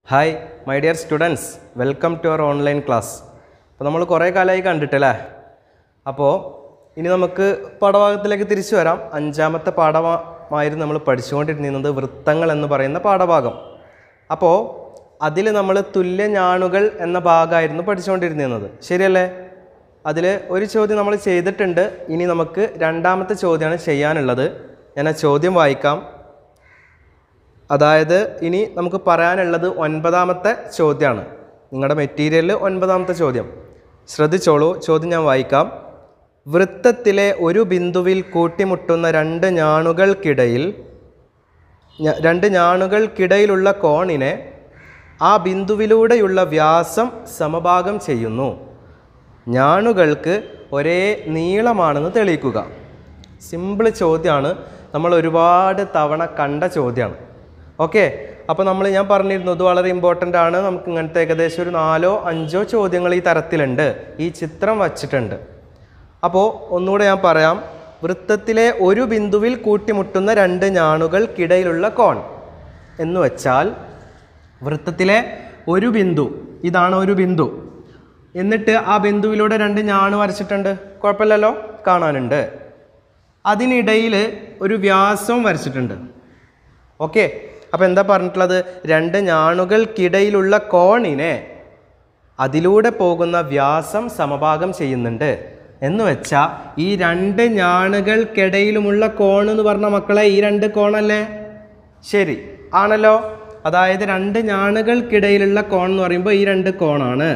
hi my dear students welcome to our online class അപ്പോൾ നമ്മൾ കുറേ കാലമായി കണ്ടിട്ടല്ലേ അപ്പോൾ ഇനി നമുക്ക് പാഠഭാഗത്തിലേക്ക് തിരിച്ചു വരാം അഞ്ചാമത്തെ പാഠമായിരുന്നു നമ്മൾ പഠിച്ചുകൊണ്ടിരുന്നത് വൃത്തങ്ങൾ എന്ന് പറയുന്ന പാഠഭാഗം അപ്പോൾ അതിൽ നമ്മൾ തുല്യഞാണുകൾ എന്ന ഭാഗമായിരുന്നു പഠിച്ചുകൊണ്ടിരുന്നത് ശരിയല്ലേ അതിൽ ഒരു ചോദ്യം നമ്മൾ ചെയ്തിട്ടുണ്ട് ഇനി നമുക്ക് രണ്ടാമത്തെ ചോദ്യമാണ് ചെയ്യാനുള്ളത് ഞാൻ ആ ചോദ്യം വായിക്കാം അതായത് ഇനി നമുക്ക് പറയാനുള്ളത് ഒൻപതാമത്തെ ചോദ്യമാണ് നിങ്ങളുടെ മെറ്റീരിയലിൽ ഒൻപതാമത്തെ ചോദ്യം ശ്രദ്ധിച്ചോളൂ ചോദ്യം ഞാൻ വായിക്കാം വൃത്തത്തിലെ ഒരു ബിന്ദുവിൽ കൂട്ടിമുട്ടുന്ന രണ്ട് ഞാണുകൾക്കിടയിൽ ഞ- രണ്ട് ഞാണുകൾക്കിടയിലുള്ള കോണിനെ ആ ബിന്ദുവിലൂടെയുള്ള വ്യാസം സമഭാഗം ചെയ്യുന്നു ഞാണുകൾക്ക് ഒരേ നീളമാണെന്ന് തെളിയിക്കുക സിമ്പിൾ ചോദ്യമാണ് നമ്മൾ ഒരുപാട് തവണ കണ്ട ചോദ്യമാണ് ഓക്കെ അപ്പോൾ നമ്മൾ ഞാൻ പറഞ്ഞിരുന്നു ഇത് വളരെ ഇമ്പോർട്ടൻ്റ് ആണ് നമുക്ക് ഇങ്ങനത്തെ ഏകദേശം ഒരു നാലോ അഞ്ചോ ചോദ്യങ്ങൾ ഈ തരത്തിലുണ്ട് ഈ ചിത്രം വച്ചിട്ടുണ്ട് അപ്പോൾ ഒന്നുകൂടെ ഞാൻ പറയാം വൃത്തത്തിലെ ഒരു ബിന്ദുവിൽ കൂട്ടിമുട്ടുന്ന രണ്ട് ഞാണുകൾക്കിടയിലുള്ള കോൺ എന്ന് വെച്ചാൽ വൃത്തത്തിലെ ഒരു ബിന്ദു ഇതാണ് ഒരു ബിന്ദു എന്നിട്ട് ആ ബിന്ദുവിലൂടെ രണ്ട് ഞാണ് വരച്ചിട്ടുണ്ട് കുഴപ്പമില്ലല്ലോ കാണാനുണ്ട് അതിനിടയിൽ ഒരു വ്യാസവും വരച്ചിട്ടുണ്ട് ഓക്കെ അപ്പോൾ എന്താ പറഞ്ഞിട്ടുള്ളത് രണ്ട് ഞാണുകൾക്കിടയിലുള്ള കോണിനെ അതിലൂടെ പോകുന്ന വ്യാസം സമഭാഗം ചെയ്യുന്നുണ്ട് എന്ന് വെച്ചാൽ ഈ രണ്ട് ഞാണുകൾക്കിടയിലുമുള്ള കോൺ എന്ന് പറഞ്ഞ മക്കളെ ഈ രണ്ട് കോണല്ലേ ശരി ആണല്ലോ അതായത് രണ്ട് ഞാണുകൾക്കിടയിലുള്ള കോൺ എന്ന് പറയുമ്പോൾ ഈ രണ്ട് കോണാണ്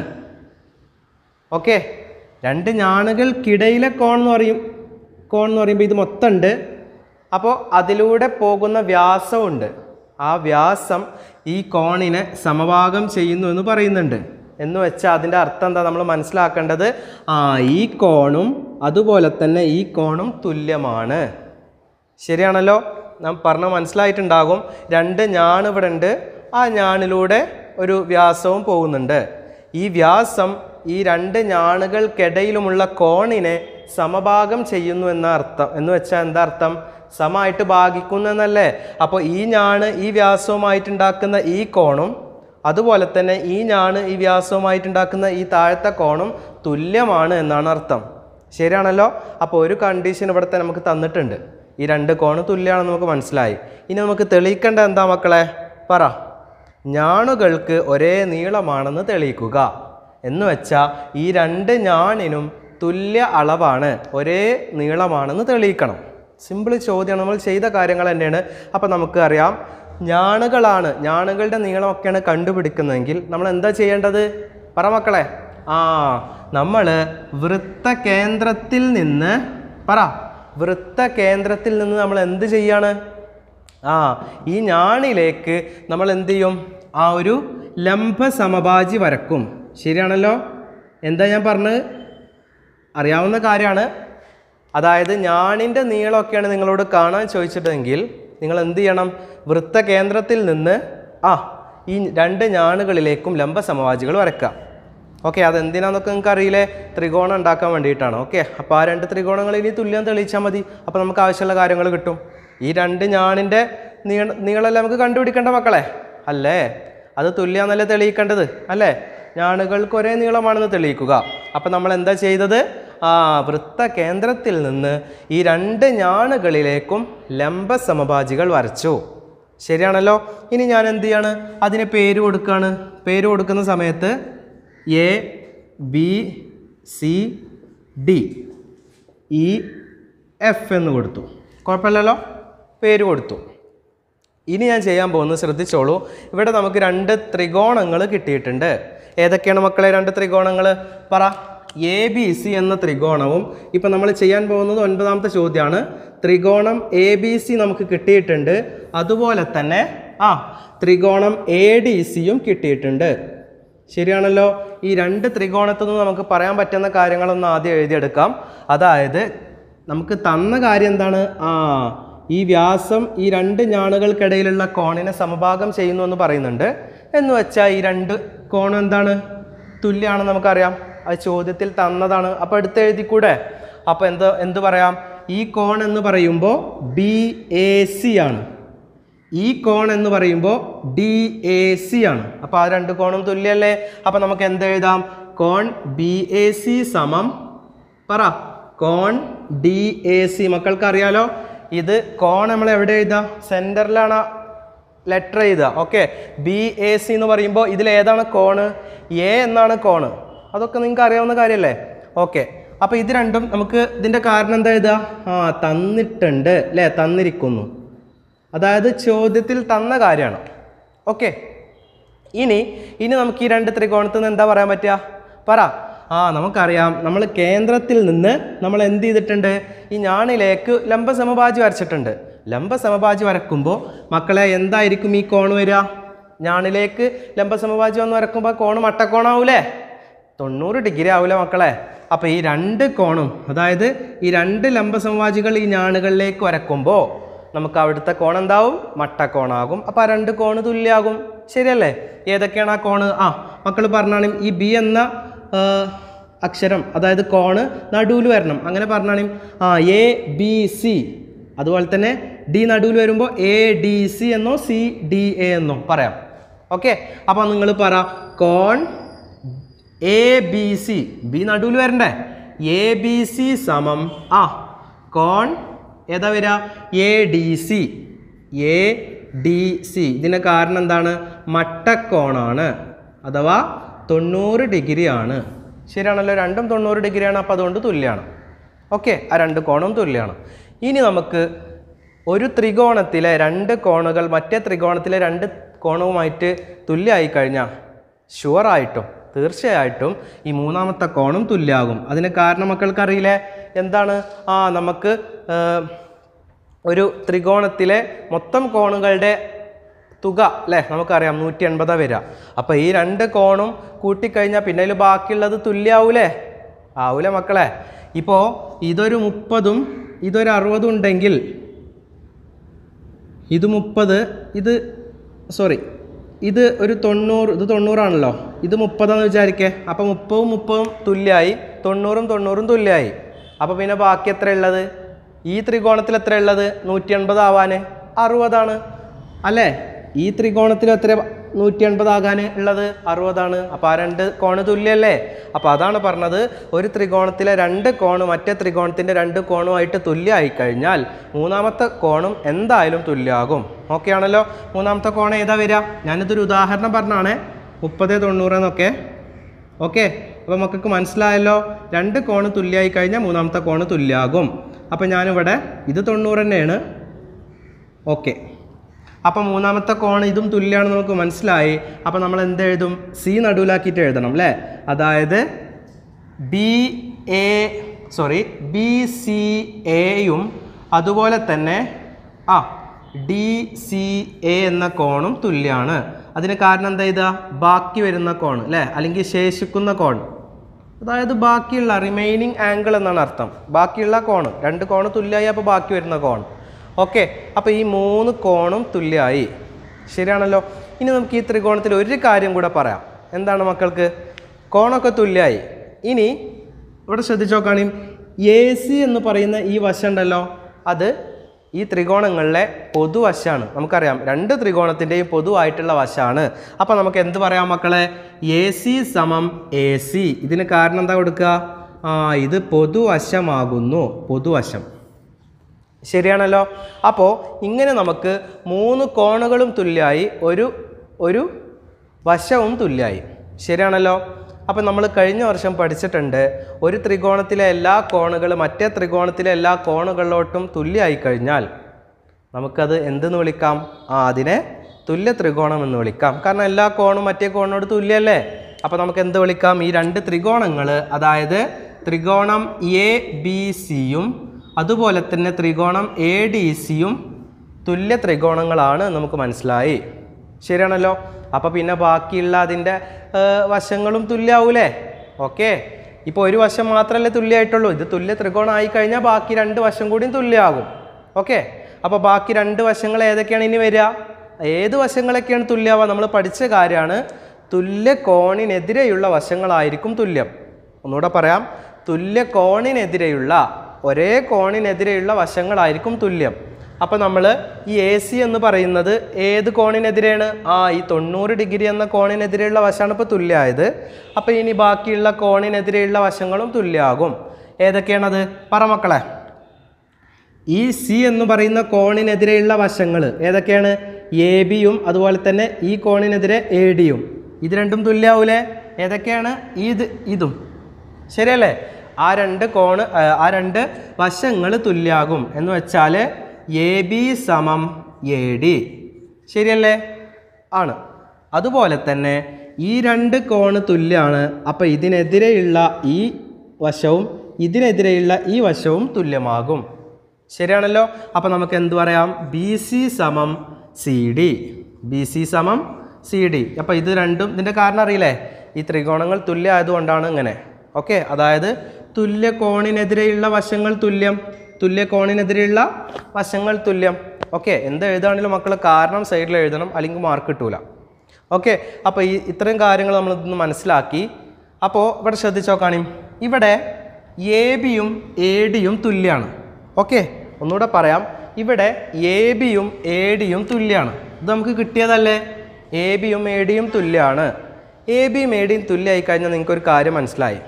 ഓക്കെ രണ്ട് ഞാണുകൾക്കിടയിലെ കോൺ എന്ന് പറയും കോൺ എന്ന് പറയുമ്പോൾ ഇത് മൊത്തമുണ്ട് അപ്പോൾ അതിലൂടെ പോകുന്ന വ്യാസമുണ്ട് ആ വ്യാസം ഈ കോണിനെ സമഭാഗം ചെയ്യുന്നു എന്ന് പറയുന്നുണ്ട് എന്ന് വെച്ചാൽ അതിൻ്റെ അർത്ഥം എന്താ നമ്മൾ മനസ്സിലാക്കേണ്ടത് ആ ഈ കോണും അതുപോലെ തന്നെ ഈ കോണും തുല്യമാണ് ശരിയാണല്ലോ നാം പറഞ്ഞ മനസ്സിലായിട്ടുണ്ടാകും രണ്ട് ഞാണ് ഇവിടെ ഉണ്ട് ആ ഞാണിലൂടെ ഒരു വ്യാസവും പോകുന്നുണ്ട് ഈ വ്യാസം ഈ രണ്ട് ഞാണുകൾക്കിടയിലുമുള്ള കോണിനെ സമഭാഗം ചെയ്യുന്നു എന്ന അർത്ഥം എന്ന് വെച്ചാൽ എന്താ അർത്ഥം സമമായിട്ട് ഭാഗിക്കുന്നു എന്നല്ലേ അപ്പോൾ ഈ ഞാണ് ഈ വ്യാസവുമായിട്ടുണ്ടാക്കുന്ന ഈ കോണും അതുപോലെ തന്നെ ഈ ഞാണ് ഈ വ്യാസവുമായിട്ടുണ്ടാക്കുന്ന ഈ താഴത്തെ കോണും തുല്യമാണ് എന്നാണ് അർത്ഥം ശരിയാണല്ലോ അപ്പോൾ ഒരു കണ്ടീഷൻ ഇവിടുത്തെ നമുക്ക് തന്നിട്ടുണ്ട് ഈ രണ്ട് കോണ് തുല്യമാണെന്ന് നമുക്ക് മനസ്സിലായി ഇനി നമുക്ക് തെളിയിക്കേണ്ട എന്താ മക്കളെ പറ ഞാണുകൾക്ക് ഒരേ നീളമാണെന്ന് തെളിയിക്കുക എന്ന് വെച്ചാൽ ഈ രണ്ട് ഞാണിനും തുല്യ അളവാണ് ഒരേ നീളമാണെന്ന് തെളിയിക്കണം സിമ്പിൾ ചോദ്യമാണ് നമ്മൾ ചെയ്ത കാര്യങ്ങൾ തന്നെയാണ് അപ്പോൾ നമുക്ക് അറിയാം ഞാണുകളാണ് ഞാണുകളുടെ നീളമൊക്കെയാണ് കണ്ടുപിടിക്കുന്നതെങ്കിൽ നമ്മൾ എന്താ ചെയ്യേണ്ടത് പറ മക്കളെ ആ നമ്മൾ വൃത്തകേന്ദ്രത്തിൽ നിന്ന് പറ വൃത്തകേന്ദ്രത്തിൽ നിന്ന് നമ്മൾ എന്ത് ചെയ്യാണ് ആ ഈ ഞാണിലേക്ക് നമ്മൾ എന്ത് ചെയ്യും ആ ഒരു ലംബ സമഭാജി വരക്കും ശരിയാണല്ലോ എന്താ ഞാൻ പറഞ്ഞത് അറിയാവുന്ന കാര്യമാണ് അതായത് ഞാണിൻ്റെ നീളമൊക്കെയാണ് നിങ്ങളോട് കാണാൻ ചോദിച്ചിട്ടെങ്കിൽ നിങ്ങൾ എന്ത് ചെയ്യണം വൃത്തകേന്ദ്രത്തിൽ നിന്ന് ആ ഈ രണ്ട് ഞാണുകളിലേക്കും ലംബ സമവാജികൾ വരക്കുക ഓക്കെ അതെന്തിനാന്നൊക്കെ നിങ്ങൾക്ക് അറിയില്ലേ ത്രികോണം ഉണ്ടാക്കാൻ വേണ്ടിയിട്ടാണ് ഓക്കെ അപ്പോൾ ആ രണ്ട് ത്രികോണങ്ങൾ ഇനി തുല്യം തെളിയിച്ചാൽ മതി അപ്പോൾ നമുക്ക് ആവശ്യമുള്ള കാര്യങ്ങൾ കിട്ടും ഈ രണ്ട് ഞാണിൻ്റെ നീള നീളമല്ലേ നമുക്ക് കണ്ടുപിടിക്കേണ്ട മക്കളെ അല്ലേ അത് തുല്യാന്നല്ലേ തെളിയിക്കേണ്ടത് അല്ലേ ഞാണുകൾക്ക് ഒരേ നീളമാണെന്ന് തെളിയിക്കുക അപ്പം നമ്മൾ എന്താ ചെയ്തത് ആ വൃത്ത കേന്ദ്രത്തിൽ നിന്ന് ഈ രണ്ട് ഞാണുകളിലേക്കും ലംബ സമഭാജികൾ വരച്ചു ശരിയാണല്ലോ ഇനി ഞാൻ എന്ത് ചെയ്യാണ് അതിന് പേര് കൊടുക്കുകയാണ് പേര് കൊടുക്കുന്ന സമയത്ത് A B C D E F എന്ന് കൊടുത്തു കുഴപ്പമില്ലല്ലോ പേര് കൊടുത്തു ഇനി ഞാൻ ചെയ്യാൻ പോകുന്നത് ശ്രദ്ധിച്ചോളൂ ഇവിടെ നമുക്ക് രണ്ട് ത്രികോണങ്ങൾ കിട്ടിയിട്ടുണ്ട് ഏതൊക്കെയാണ് മക്കളെ രണ്ട് ത്രികോണങ്ങൾ പറ എ ബി സി എന്ന ത്രികോണവും ഇപ്പം നമ്മൾ ചെയ്യാൻ പോകുന്നത് ഒൻപതാമത്തെ ചോദ്യമാണ് ത്രികോണം എ ബി സി നമുക്ക് കിട്ടിയിട്ടുണ്ട് അതുപോലെ തന്നെ ആ ത്രികോണം എ ഡി സിയും കിട്ടിയിട്ടുണ്ട് ശരിയാണല്ലോ ഈ രണ്ട് ത്രികോണത്തിൽ നിന്ന് നമുക്ക് പറയാൻ പറ്റുന്ന കാര്യങ്ങളൊന്ന് ആദ്യം എഴുതിയെടുക്കാം അതായത് നമുക്ക് തന്ന കാര്യം എന്താണ് ആ ഈ വ്യാസം ഈ രണ്ട് ഞാണുകൾക്കിടയിലുള്ള കോണിനെ സമഭാഗം ചെയ്യുന്നു എന്ന് പറയുന്നുണ്ട് എന്ന് വെച്ചാൽ ഈ രണ്ട് കോണം എന്താണ് തുല്യമാണെന്ന് നമുക്കറിയാം അത് ചോദ്യത്തിൽ തന്നതാണ് അപ്പോൾ എടുത്ത് എഴുതിക്കൂടെ അപ്പോൾ എന്ത് എന്ത് പറയാം ഈ കോൺ എന്ന് പറയുമ്പോൾ ബി എ സി ആണ് ഈ കോൺ എന്ന് പറയുമ്പോൾ ഡി എ സി ആണ് അപ്പോൾ ആ രണ്ട് കോണും തുല്യല്ലേ അപ്പോൾ നമുക്ക് എന്ത് എഴുതാം കോൺ ബി എ സി സമം പറ കോൺ ഡി എ സി മക്കൾക്ക് അറിയാലോ ഇത് കോൺ നമ്മൾ എവിടെ എഴുതാം സെൻറ്ററിലാണ് ലെറ്റർ എഴുതുക ഓക്കെ ബി എ സി എന്ന് പറയുമ്പോൾ ഇതിൽ ഏതാണ് കോണ് എ എന്നാണ് കോണ് അതൊക്കെ നിങ്ങൾക്ക് അറിയാവുന്ന കാര്യമല്ലേ ഓക്കെ അപ്പോൾ ഇത് രണ്ടും നമുക്ക് ഇതിൻ്റെ കാരണം എന്താ എഴുതുക ആ തന്നിട്ടുണ്ട് അല്ലേ തന്നിരിക്കുന്നു അതായത് ചോദ്യത്തിൽ തന്ന കാര്യമാണ് ഓക്കെ ഇനി ഇനി നമുക്ക് ഈ രണ്ട് ത്രികോണത്തിൽ നിന്ന് എന്താ പറയാൻ പറ്റുക പറ ആ നമുക്കറിയാം നമ്മൾ കേന്ദ്രത്തിൽ നിന്ന് നമ്മൾ എന്ത് ചെയ്തിട്ടുണ്ട് ഈ ഞാണിലേക്ക് ലംബസമഭാജി വരച്ചിട്ടുണ്ട് ലംബസമഭാജി വരക്കുമ്പോൾ മക്കളെ എന്തായിരിക്കും ഈ കോൺ വരിക ഞാണിലേക്ക് ലംബസമഭാജി വന്ന് വരക്കുമ്പോൾ കോണ് മട്ടക്കോണാവൂലേ തൊണ്ണൂറ് ഡിഗ്രി ആവില്ല മക്കളെ അപ്പോൾ ഈ രണ്ട് കോണും അതായത് ഈ രണ്ട് ലംബസമവാജികൾ ഈ ഞാണുകളിലേക്ക് വരക്കുമ്പോൾ നമുക്ക് അവിടുത്തെ കോൺ എന്താവും മട്ടക്കോണാകും അപ്പോൾ ആ രണ്ട് കോണ് തുല്യാകും ശരിയല്ലേ ഏതൊക്കെയാണ് ആ കോണ് ആ മക്കൾ പറഞ്ഞാണ് ഈ ബി എന്ന ആ, അക്ഷരം അതായത് കോണ് നടുവിൽ വരണം അങ്ങനെ പറഞ്ഞാണ് ആ എ ബി സി അതുപോലെ തന്നെ ഡി നടുവിൽ വരുമ്പോൾ എ ഡി സി എന്നോ സി ഡി എ എന്നോ പറയാം ഓക്കെ അപ്പോൾ നിങ്ങൾ പറ കോൺ എ ബി സി ബി നടുവിൽ വരണ്ടേ എ ബി സി സമം ആ കോൺ ഏതാ വരിക A D C A D C ഇതിന് കാരണം എന്താണ് മട്ടക്കോണാണ് അഥവാ തൊണ്ണൂറ് ഡിഗ്രി ആണ് ശരിയാണല്ലോ രണ്ടും തൊണ്ണൂറ് ഡിഗ്രിയാണ് അപ്പോൾ അതുകൊണ്ട് തുല്യമാണ് ഓക്കെ ആ രണ്ട് കോണും തുല്യമാണ് ഇനി നമുക്ക് ഒരു ത്രികോണത്തിലെ രണ്ട് കോണുകൾ മറ്റേ ത്രികോണത്തിലെ രണ്ട് കോണവുമായിട്ട് തുല്യമായി കഴിഞ്ഞാൽ ഷുവറായിട്ടും തീർച്ചയായിട്ടും ഈ മൂന്നാമത്തെ കോണും തുല്യാകും അതിന് കാരണം മക്കൾക്കറിയില്ലേ എന്താണ് ആ നമുക്ക് ആ, ഒരു ത്രികോണത്തിലെ മൊത്തം കോണുകളുടെ തുക അല്ലേ നമുക്കറിയാം നൂറ്റി എൺപതാ വരിക അപ്പോൾ ഈ രണ്ട് കോണും കൂട്ടിക്കഴിഞ്ഞാൽ പിന്നെ അതിൽ ബാക്കിയുള്ളത് തുല്യാവൂലേ ആവൂലേ മക്കളെ ഇപ്പോൾ ഇതൊരു മുപ്പതും ഇതൊരു അറുപതും ഉണ്ടെങ്കിൽ ഇത് മുപ്പത് ഇത് സോറി ഇത് ഒരു തൊണ്ണൂറ് ഇത് തൊണ്ണൂറാണല്ലോ ഇത് മുപ്പതെന്ന് വിചാരിക്കേ അപ്പോൾ മുപ്പതും മുപ്പതും തുല്യമായി തൊണ്ണൂറും തൊണ്ണൂറും തുല്യമായി അപ്പോൾ പിന്നെ ബാക്കി എത്ര ഉള്ളത് ഈ ത്രികോണത്തിൽ എത്ര ഉള്ളത് നൂറ്റി എൺപത് ആവാൻ അറുപതാണ് അല്ലേ ഈ ത്രികോണത്തിൽ എത്ര നൂറ്റി എൺപതാകാൻ ഉള്ളത് അറുപതാണ് അപ്പോൾ ആ രണ്ട് കോണ് തുല്യല്ലേ അപ്പോൾ അതാണ് പറഞ്ഞത് ഒരു ത്രികോണത്തിലെ രണ്ട് കോണ് മറ്റേ ത്രികോണത്തിൻ്റെ രണ്ട് കോണുമായിട്ട് തുല്യമായി കഴിഞ്ഞാൽ മൂന്നാമത്തെ കോണും എന്തായാലും തുല്യമാകും ഓക്കെ ആണല്ലോ മൂന്നാമത്തെ കോൺ ഏതാ വരിക ഞാനിതൊരു ഉദാഹരണം പറഞ്ഞാണേ മുപ്പത് തൊണ്ണൂറ് എന്നൊക്കെ ഓക്കെ അപ്പോൾ മക്കൾക്ക് മനസ്സിലായല്ലോ രണ്ട് കോണ് തുല്യമായി കഴിഞ്ഞാൽ മൂന്നാമത്തെ കോണ് തുല്യമാകും അപ്പോൾ ഞാനിവിടെ ഇത് തൊണ്ണൂറ് തന്നെയാണ് ഓക്കെ അപ്പോൾ മൂന്നാമത്തെ കോൺ ഇതും തുല്യമാണെന്ന് നമുക്ക് മനസ്സിലായി അപ്പോൾ നമ്മൾ എന്ത് എഴുതും സി നടുവിലാക്കിയിട്ട് എഴുതണം അല്ലേ അതായത് B A sorry B C എയും അതുപോലെ തന്നെ ആ ഡി സി എ എന്ന കോണും തുല്യമാണ് അതിന് കാരണം എന്താ ഇതാ ബാക്കി വരുന്ന കോൺ അല്ലേ അല്ലെങ്കിൽ ശേഷിക്കുന്ന കോൺ അതായത് ബാക്കിയുള്ള റിമൈനിങ് ആംഗിൾ എന്നാണ് അർത്ഥം ബാക്കിയുള്ള കോണ് രണ്ട് കോണ് തുല്യമായി അപ്പോൾ ബാക്കി വരുന്ന കോൺ ഓക്കെ അപ്പോൾ ഈ മൂന്ന് കോണും തുല്യമായി ശരിയാണല്ലോ ഇനി നമുക്ക് ഈ ത്രികോണത്തിൽ ഒരു കാര്യം കൂടെ പറയാം എന്താണ് മക്കൾക്ക് കോണൊക്കെ തുല്യമായി ഇനി ഇവിടെ ശ്രദ്ധിച്ച് നോക്കുകയാണെങ്കിൽ എ സി എന്ന് പറയുന്ന ഈ വശം ഉണ്ടല്ലോ അത് ഈ ത്രികോണങ്ങളിലെ പൊതുവശമാണ് നമുക്കറിയാം രണ്ട് ത്രികോണത്തിൻ്റെയും പൊതുവായിട്ടുള്ള വശമാണ് അപ്പോൾ നമുക്ക് എന്ത് പറയാം മക്കളെ എ സി സമം എ സി ഇതിന് കാരണം എന്താ കൊടുക്കുക ആ ഇത് പൊതുവശമാകുന്നു പൊതുവശം ശരിയാണല്ലോ അപ്പോൾ ഇങ്ങനെ നമുക്ക് മൂന്ന് കോണുകളും തുല്യമായി ഒരു ഒരു വശവും തുല്യമായി ശരിയാണല്ലോ അപ്പോൾ നമ്മൾ കഴിഞ്ഞ വർഷം പഠിച്ചിട്ടുണ്ട് ഒരു ത്രികോണത്തിലെ എല്ലാ കോണുകളും മറ്റേ ത്രികോണത്തിലെ എല്ലാ കോണുകളിലോട്ടും തുല്യമായി കഴിഞ്ഞാൽ നമുക്കത് എന്തെന്ന് വിളിക്കാം ആ അതിനെ തുല്യ ത്രികോണം എന്ന് വിളിക്കാം കാരണം എല്ലാ കോണും മറ്റേ കോണിനോട് തുല്യല്ലേ അപ്പോൾ നമുക്ക് എന്ത് വിളിക്കാം ഈ രണ്ട് ത്രികോണങ്ങൾ അതായത് ത്രികോണം എ ബി സിയും അതുപോലെ തന്നെ ത്രികോണം എ ഡി സിയും തുല്യ ത്രികോണങ്ങളാണ് എന്ന് നമുക്ക് മനസ്സിലായി ശരിയാണല്ലോ അപ്പോൾ പിന്നെ ബാക്കിയുള്ള അതിൻ്റെ ഏർ, വശങ്ങളും തുല്യാവൂലേ ഓക്കെ ഇപ്പോൾ ഒരു വശം മാത്രമല്ലേ തുല്യമായിട്ടുള്ളൂ ഇത് തുല്യ ത്രികോണം ആയി കഴിഞ്ഞാൽ ബാക്കി രണ്ട് വശം കൂടിയും തുല്യമാകും ഓക്കെ അപ്പോൾ ബാക്കി രണ്ട് വശങ്ങൾ ഏതൊക്കെയാണ് ഇനി വരിക ഏത് വശങ്ങളൊക്കെയാണ് തുല്യമാവുക നമ്മൾ പഠിച്ച കാര്യമാണ് തുല്യ കോണിനെതിരെയുള്ള വശങ്ങളായിരിക്കും തുല്യം ഒന്നുകൂടെ പറയാം തുല്യ കോണിനെതിരെയുള്ള ഒരേ കോണിനെതിരെയുള്ള വശങ്ങളായിരിക്കും തുല്യം അപ്പോൾ നമ്മൾ ഈ എ സി എന്ന് പറയുന്നത് ഏത് കോണിനെതിരെയാണ് ആ ഈ തൊണ്ണൂറ് ഡിഗ്രി എന്ന കോണിനെതിരെയുള്ള വശമാണ് ഇപ്പോൾ തുല്യമായത് അപ്പോൾ ഇനി ബാക്കിയുള്ള കോണിനെതിരെയുള്ള വശങ്ങളും തുല്യമാകും ഏതൊക്കെയാണത് പറ മക്കളെ ഈ സി എന്ന് പറയുന്ന കോണിനെതിരെയുള്ള വശങ്ങൾ ഏതൊക്കെയാണ് എ ബിയും അതുപോലെ തന്നെ ഈ കോണിനെതിരെ എ ഡിയും ഇത് രണ്ടും തുല്യാവൂലേ ഏതൊക്കെയാണ് ഇത് ഇതും ശരിയല്ലേ ആ രണ്ട് കോണ് ആ, ആ രണ്ട് വശങ്ങൾ തുല്യാകും എന്ന് വെച്ചാൽ എ ബി സമം എ ഡി ശരിയല്ലേ ആണ് അതുപോലെ തന്നെ ഈ രണ്ട് കോണ് തുല്യമാണ് അപ്പോൾ ഇതിനെതിരെയുള്ള ഈ വശവും ഇതിനെതിരെയുള്ള ഈ വശവും തുല്യമാകും ശരിയാണല്ലോ അപ്പോൾ നമുക്ക് എന്ത് പറയാം ബി സി സമം സി ഡി ബി സി സമം സി ഡി അപ്പോൾ ഇത് രണ്ടും ഇതിൻ്റെ കാരണം അറിയില്ലേ ഈ ത്രികോണങ്ങൾ തുല്യ ആയതുകൊണ്ടാണ് ഇങ്ങനെ ഓക്കെ അതായത് തുല്യ കോണിനെതിരെയുള്ള വശങ്ങൾ തുല്യം തുല്യ കോണിനെതിരെയുള്ള വശങ്ങൾ തുല്യം ഓക്കെ എന്ത് എഴുതുകയാണെങ്കിലും മക്കൾ കാരണം സൈഡിൽ എഴുതണം അല്ലെങ്കിൽ മാർക്ക് കിട്ടൂല ഓക്കെ അപ്പോൾ ഈ ഇത്രയും കാര്യങ്ങൾ നമ്മൾ ഇതൊന്ന് മനസ്സിലാക്കി അപ്പോൾ ഇവിടെ ശ്രദ്ധിച്ച് നോക്കാണി ഇവിടെ എ ബിയും എ ഡിയും തുല്യമാണ് ഓക്കെ ഒന്നുകൂടെ പറയാം ഇവിടെ എ ബിയും എ ഡിയും തുല്യമാണ് ഇത് നമുക്ക് കിട്ടിയതല്ലേ എ ബിയും എ ഡിയും തുല്യമാണ് എ ബിയും എ ഡിയും തുല്യമായി കഴിഞ്ഞാൽ നിങ്ങൾക്കൊരു കാര്യം മനസ്സിലായി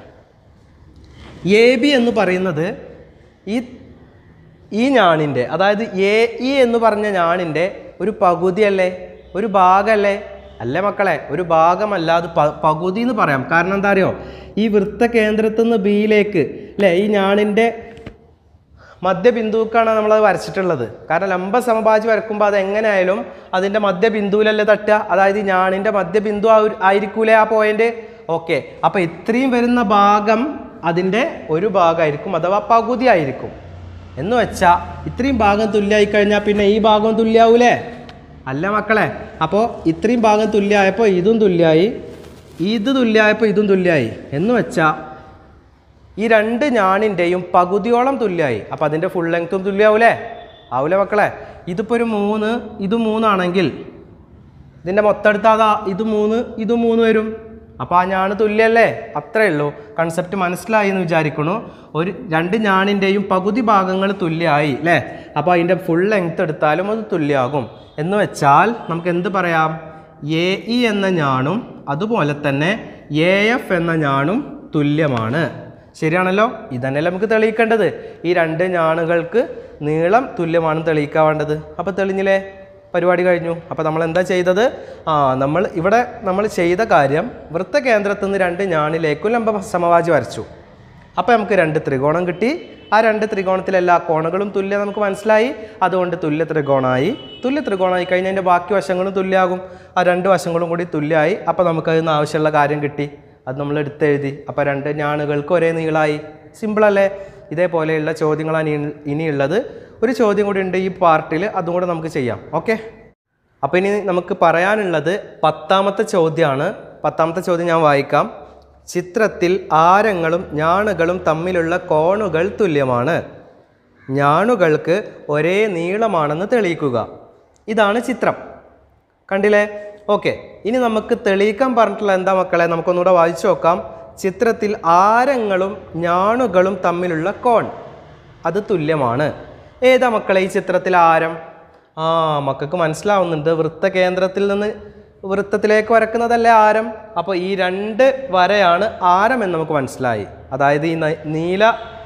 എ ബി എന്ന് പറയുന്നത് ഈ ഈ ഞാണിൻ്റെ അതായത് എ ഇ എന്ന് പറഞ്ഞ ഞാണിൻ്റെ ഒരു പകുതിയല്ലേ ഒരു ഭാഗമല്ലേ അല്ലേ മക്കളെ ഒരു ഭാഗമല്ല അത് പ- പകുതി എന്ന് പറയാം കാരണം എന്താ അറിയോ ഈ വൃത്ത കേന്ദ്രത്തിൽ നിന്ന് ബിയിലേക്ക് അല്ലേ ഈ ഞാണിൻ്റെ മധ്യബിന്ദുക്കാണ് നമ്മളത് വരച്ചിട്ടുള്ളത് കാരണം ലംബ സമഭാജി വരക്കുമ്പോൾ അത് എങ്ങനെയായാലും അതിൻ്റെ മധ്യബിന്ദുവിലല്ലേ തട്ടുക അതായത് ഈ ഞാണിൻ്റെ മധ്യബിന്ദു ആവു- ആയിരിക്കൂലേ ആ പോയിന്റ് ഓക്കെ അപ്പോൾ ഇത്രയും വരുന്ന ഭാഗം അതിൻ്റെ ഒരു ഭാഗമായിരിക്കും അഥവാ പകുതി ആയിരിക്കും എന്ന് വെച്ചാൽ ഇത്രയും ഭാഗം തുല്യമായി കഴിഞ്ഞാൽ പിന്നെ ഈ ഭാഗം തുല്യാവൂലേ അല്ല മക്കളെ അപ്പോൾ ഇത്രയും ഭാഗം തുല്യമായപ്പോൾ ഇതും തുല്യമായി ഇത് തുല്യമായപ്പോൾ ഇതും തുല്യമായി എന്ന് വെച്ചാൽ ഈ രണ്ട് ഞാണിൻ്റെയും പകുതിയോളം തുല്യമായി അപ്പോൾ അതിൻ്റെ ഫുൾ ലെങ്ത്തും തുല്യമാവൂലേ ആവൂലേ മക്കളെ ഇതിപ്പോൾ ഒരു മൂന്ന് ഇത് മൂന്നാണെങ്കിൽ ഇതിൻ്റെ മൊത്തം എടുത്താൽ അതാ ഇത് മൂന്ന് ഇത് മൂന്ന് വരും അപ്പോൾ ആ ഞാണ് തുല്യല്ലേ അത്രേ ഉള്ളൂ കൺസെപ്റ്റ് മനസ്സിലായി എന്ന് വിചാരിക്കണു ഒരു രണ്ട് ഞാണിൻ്റെയും പകുതി ഭാഗങ്ങൾ തുല്യമായി അല്ലേ അപ്പോൾ അതിൻ്റെ ഫുൾ ലെങ്ത് എടുത്താലും അത് തുല്യമാകും എന്ന് വെച്ചാൽ നമുക്ക് എന്ത് പറയാം എ ഇ എന്ന ഞാണും അതുപോലെ തന്നെ എ എഫ് എന്ന ഞാണും തുല്യമാണ് ശരിയാണല്ലോ ഇതന്നെയല്ലേ നമുക്ക് തെളിയിക്കേണ്ടത് ഈ രണ്ട് ഞാണുകൾക്ക് നീളം തുല്യമാണെന്ന് തെളിയിക്കാൻ വേണ്ടത് അപ്പോൾ തെളിഞ്ഞില്ലേ പരിപാടി കഴിഞ്ഞു അപ്പോൾ നമ്മൾ എന്താ ചെയ്തത് ആ നമ്മൾ ഇവിടെ നമ്മൾ ചെയ്ത കാര്യം വൃത്തകേന്ദ്രത്തിൽ നിന്ന് രണ്ട് ഞാണിലേക്കും ലംബ സമവാജി വരച്ചു അപ്പോൾ നമുക്ക് രണ്ട് ത്രികോണം കിട്ടി ആ രണ്ട് ത്രികോണത്തിലെ എല്ലാ കോണുകളും തുല്യം നമുക്ക് മനസ്സിലായി അതുകൊണ്ട് തുല്യ ത്രികോണമായി തുല്യ ത്രികോണമായി കഴിഞ്ഞാൽ അതിൻ്റെ ബാക്കി വശങ്ങളും തുല്യമാകും ആ രണ്ട് വശങ്ങളും കൂടി തുല്യമായി അപ്പോൾ നമുക്കതിൽ നിന്ന് ആവശ്യമുള്ള കാര്യം കിട്ടി അത് നമ്മൾ എടുത്തെഴുതി അപ്പോൾ രണ്ട് ഞാണുകൾക്ക് ഒരേ നീളമായി സിമ്പിളല്ലേ ഇതേപോലെയുള്ള ചോദ്യങ്ങളാണ് ഇനി- ഇനിയുള്ളത് ഒരു ചോദ്യം കൂടി ഉണ്ട് ഈ പാർട്ടിൽ അതും കൂടെ നമുക്ക് ചെയ്യാം ഓക്കെ അപ്പോൾ ഇനി നമുക്ക് പറയാനുള്ളത് പത്താമത്തെ ചോദ്യമാണ് പത്താമത്തെ ചോദ്യം ഞാൻ വായിക്കാം ചിത്രത്തിൽ ആരങ്ങളും ഞാണുകളും തമ്മിലുള്ള കോണുകൾ തുല്യമാണ് ഞാണുകൾക്ക് ഒരേ നീളമാണെന്ന് തെളിയിക്കുക ഇതാണ് ചിത്രം കണ്ടില്ലേ ഓക്കെ ഇനി നമുക്ക് തെളിയിക്കാൻ പറഞ്ഞിട്ടുള്ള എന്താ മക്കളെ നമുക്കൊന്നുകൂടെ വായിച്ചു നോക്കാം ചിത്രത്തിൽ ആരങ്ങളും ഞാണുകളും തമ്മിലുള്ള കോൺ അത് തുല്യമാണ് ഏതാ മക്കളെ ഈ ചിത്രത്തിൽ ആരം ആ മക്കൾക്ക് മനസ്സിലാവുന്നുണ്ട് വൃത്തകേന്ദ്രത്തിൽ നിന്ന് വൃത്തത്തിലേക്ക് വരക്കുന്നതല്ലേ ആരം അപ്പോൾ ഈ രണ്ട് വരയാണ് ആരം എന്ന് നമുക്ക് മനസ്സിലായി അതായത് ഈ ന- നീല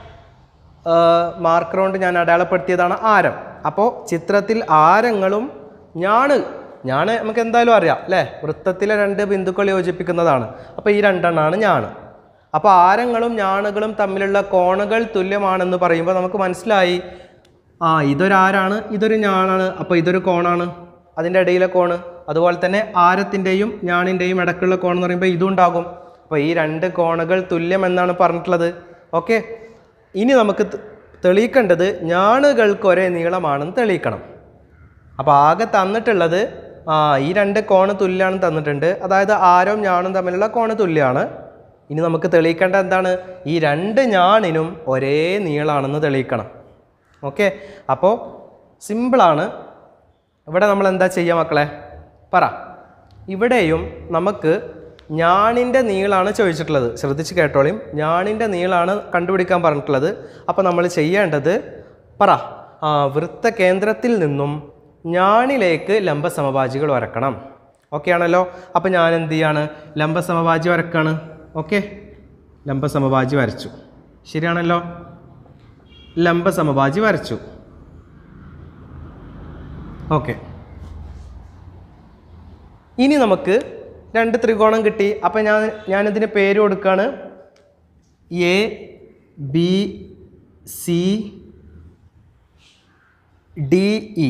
മാർക്കർ കൊണ്ട് ഞാൻ അടയാളപ്പെടുത്തിയതാണ് ആരം അപ്പോൾ ചിത്രത്തിൽ ആരങ്ങളും ഞാണ് ഞാണ് നമുക്ക് എന്തായാലും അറിയാം അല്ലേ വൃത്തത്തിലെ രണ്ട് ബിന്ദുക്കൾ യോജിപ്പിക്കുന്നതാണ് അപ്പോൾ ഈ രണ്ടെണ്ണമാണ് ഞാണ് അപ്പോൾ ആരങ്ങളും ഞാണുകളും തമ്മിലുള്ള കോണുകൾ തുല്യമാണെന്ന് പറയുമ്പോൾ നമുക്ക് മനസ്സിലായി ആ ഇതൊരാരാണ് ഇതൊരു ഞാണാണ് അപ്പോൾ ഇതൊരു കോണാണ് അതിൻ്റെ ഇടയിലെ കോണ് അതുപോലെ തന്നെ ആരത്തിൻ്റെയും ഞാണിൻ്റെയും ഇടക്കുള്ള കോൺ എന്ന് പറയുമ്പോൾ ഇതും ഉണ്ടാകും അപ്പോൾ ഈ രണ്ട് കോണുകൾ തുല്യം എന്നാണ് പറഞ്ഞിട്ടുള്ളത് ഓക്കെ ഇനി നമുക്ക് ത- തെളിയിക്കേണ്ടത് ഞാണുകൾക്ക് ഒരേ നീളമാണെന്ന് തെളിയിക്കണം അപ്പോൾ ആകെ തന്നിട്ടുള്ളത് ആ ഈ രണ്ട് കോണ് തുല്യമാണെന്ന് തന്നിട്ടുണ്ട് അതായത് ആരവും ഞാണും തമ്മിലുള്ള കോണ് തുല്യമാണ് ഇനി നമുക്ക് തെളിയിക്കേണ്ട എന്താണ് ഈ രണ്ട് ഞാണിനും ഒരേ നീളാണെന്ന് തെളിയിക്കണം ഓക്കെ അപ്പോൾ സിമ്പിളാണ് ഇവിടെ നമ്മൾ എന്താ ചെയ്യുക മക്കളെ പറ ഇവിടെയും നമുക്ക് ഞാണിൻ്റെ നീളാണ് ചോദിച്ചിട്ടുള്ളത് ശ്രദ്ധിച്ച് കേട്ടോളിയും ഞാണിൻ്റെ നീളാണ് കണ്ടുപിടിക്കാൻ പറഞ്ഞിട്ടുള്ളത് അപ്പോൾ നമ്മൾ ചെയ്യേണ്ടത് പറ ആ, വൃത്തകേന്ദ്രത്തിൽ നിന്നും ഞാണിലേക്ക് ലംബസമഭാജികൾ വരക്കണം ഓക്കെ ആണല്ലോ അപ്പോൾ ഞാൻ എന്ത് ചെയ്യാണ് ലംബസമഭാജി വരക്കാണ് ഓക്കെ ലംബസമഭാജി വരച്ചു ശരിയാണല്ലോ ലംബസമഭാജി വരച്ചു ഓക്കെ ഇനി നമുക്ക് രണ്ട് ത്രികോണം കിട്ടി അപ്പം ഞാൻ ഞാനിതിന് പേര് കൊടുക്കുകയാണ് A B C D E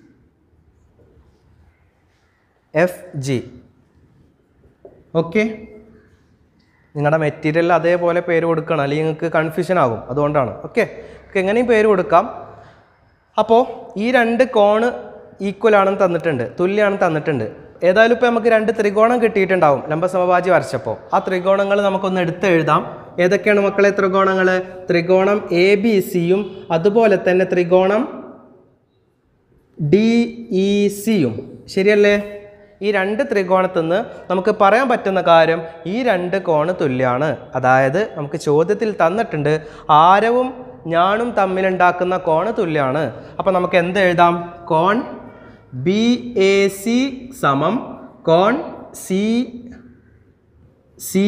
F G okay നിങ്ങളുടെ മെറ്റീരിയൽ അതേപോലെ പേര് കൊടുക്കണം അല്ലെങ്കിൽ നിങ്ങൾക്ക് കൺഫ്യൂഷൻ ആകും അതുകൊണ്ടാണ് ഓക്കെ എങ്ങനെയും പേര് കൊടുക്കാം അപ്പോൾ ഈ രണ്ട് കോണ് ഈക്വൽ ആണെന്ന് തന്നിട്ടുണ്ട് തുല്യമാണെന്ന് തന്നിട്ടുണ്ട് ഏതായാലും ഇപ്പോൾ നമുക്ക് രണ്ട് ത്രികോണം കിട്ടിയിട്ടുണ്ടാവും ലംബസമവാജി വരച്ചപ്പോൾ ആ ത്രികോണങ്ങൾ നമുക്കൊന്ന് എടുത്ത് എഴുതാം ഏതൊക്കെയാണ് മക്കളെ ത്രികോണങ്ങൾ ത്രികോണം എ ബി സിയും അതുപോലെ തന്നെ ത്രികോണം ഡി ഇ സിയും ശരിയല്ലേ ഈ രണ്ട് ത്രികോണത്തിൽ നിന്ന് നമുക്ക് പറയാൻ പറ്റുന്ന കാര്യം ഈ രണ്ട് കോണ് തുല്യമാണ് അതായത് നമുക്ക് ചോദ്യത്തിൽ തന്നിട്ടുണ്ട് ആരവും ഞാണും തമ്മിലുണ്ടാക്കുന്ന കോണ് തുല്യമാണ് അപ്പോൾ നമുക്ക് എന്ത് എഴുതാം കോൺ ബി എ സി സമം കോൺ സി സി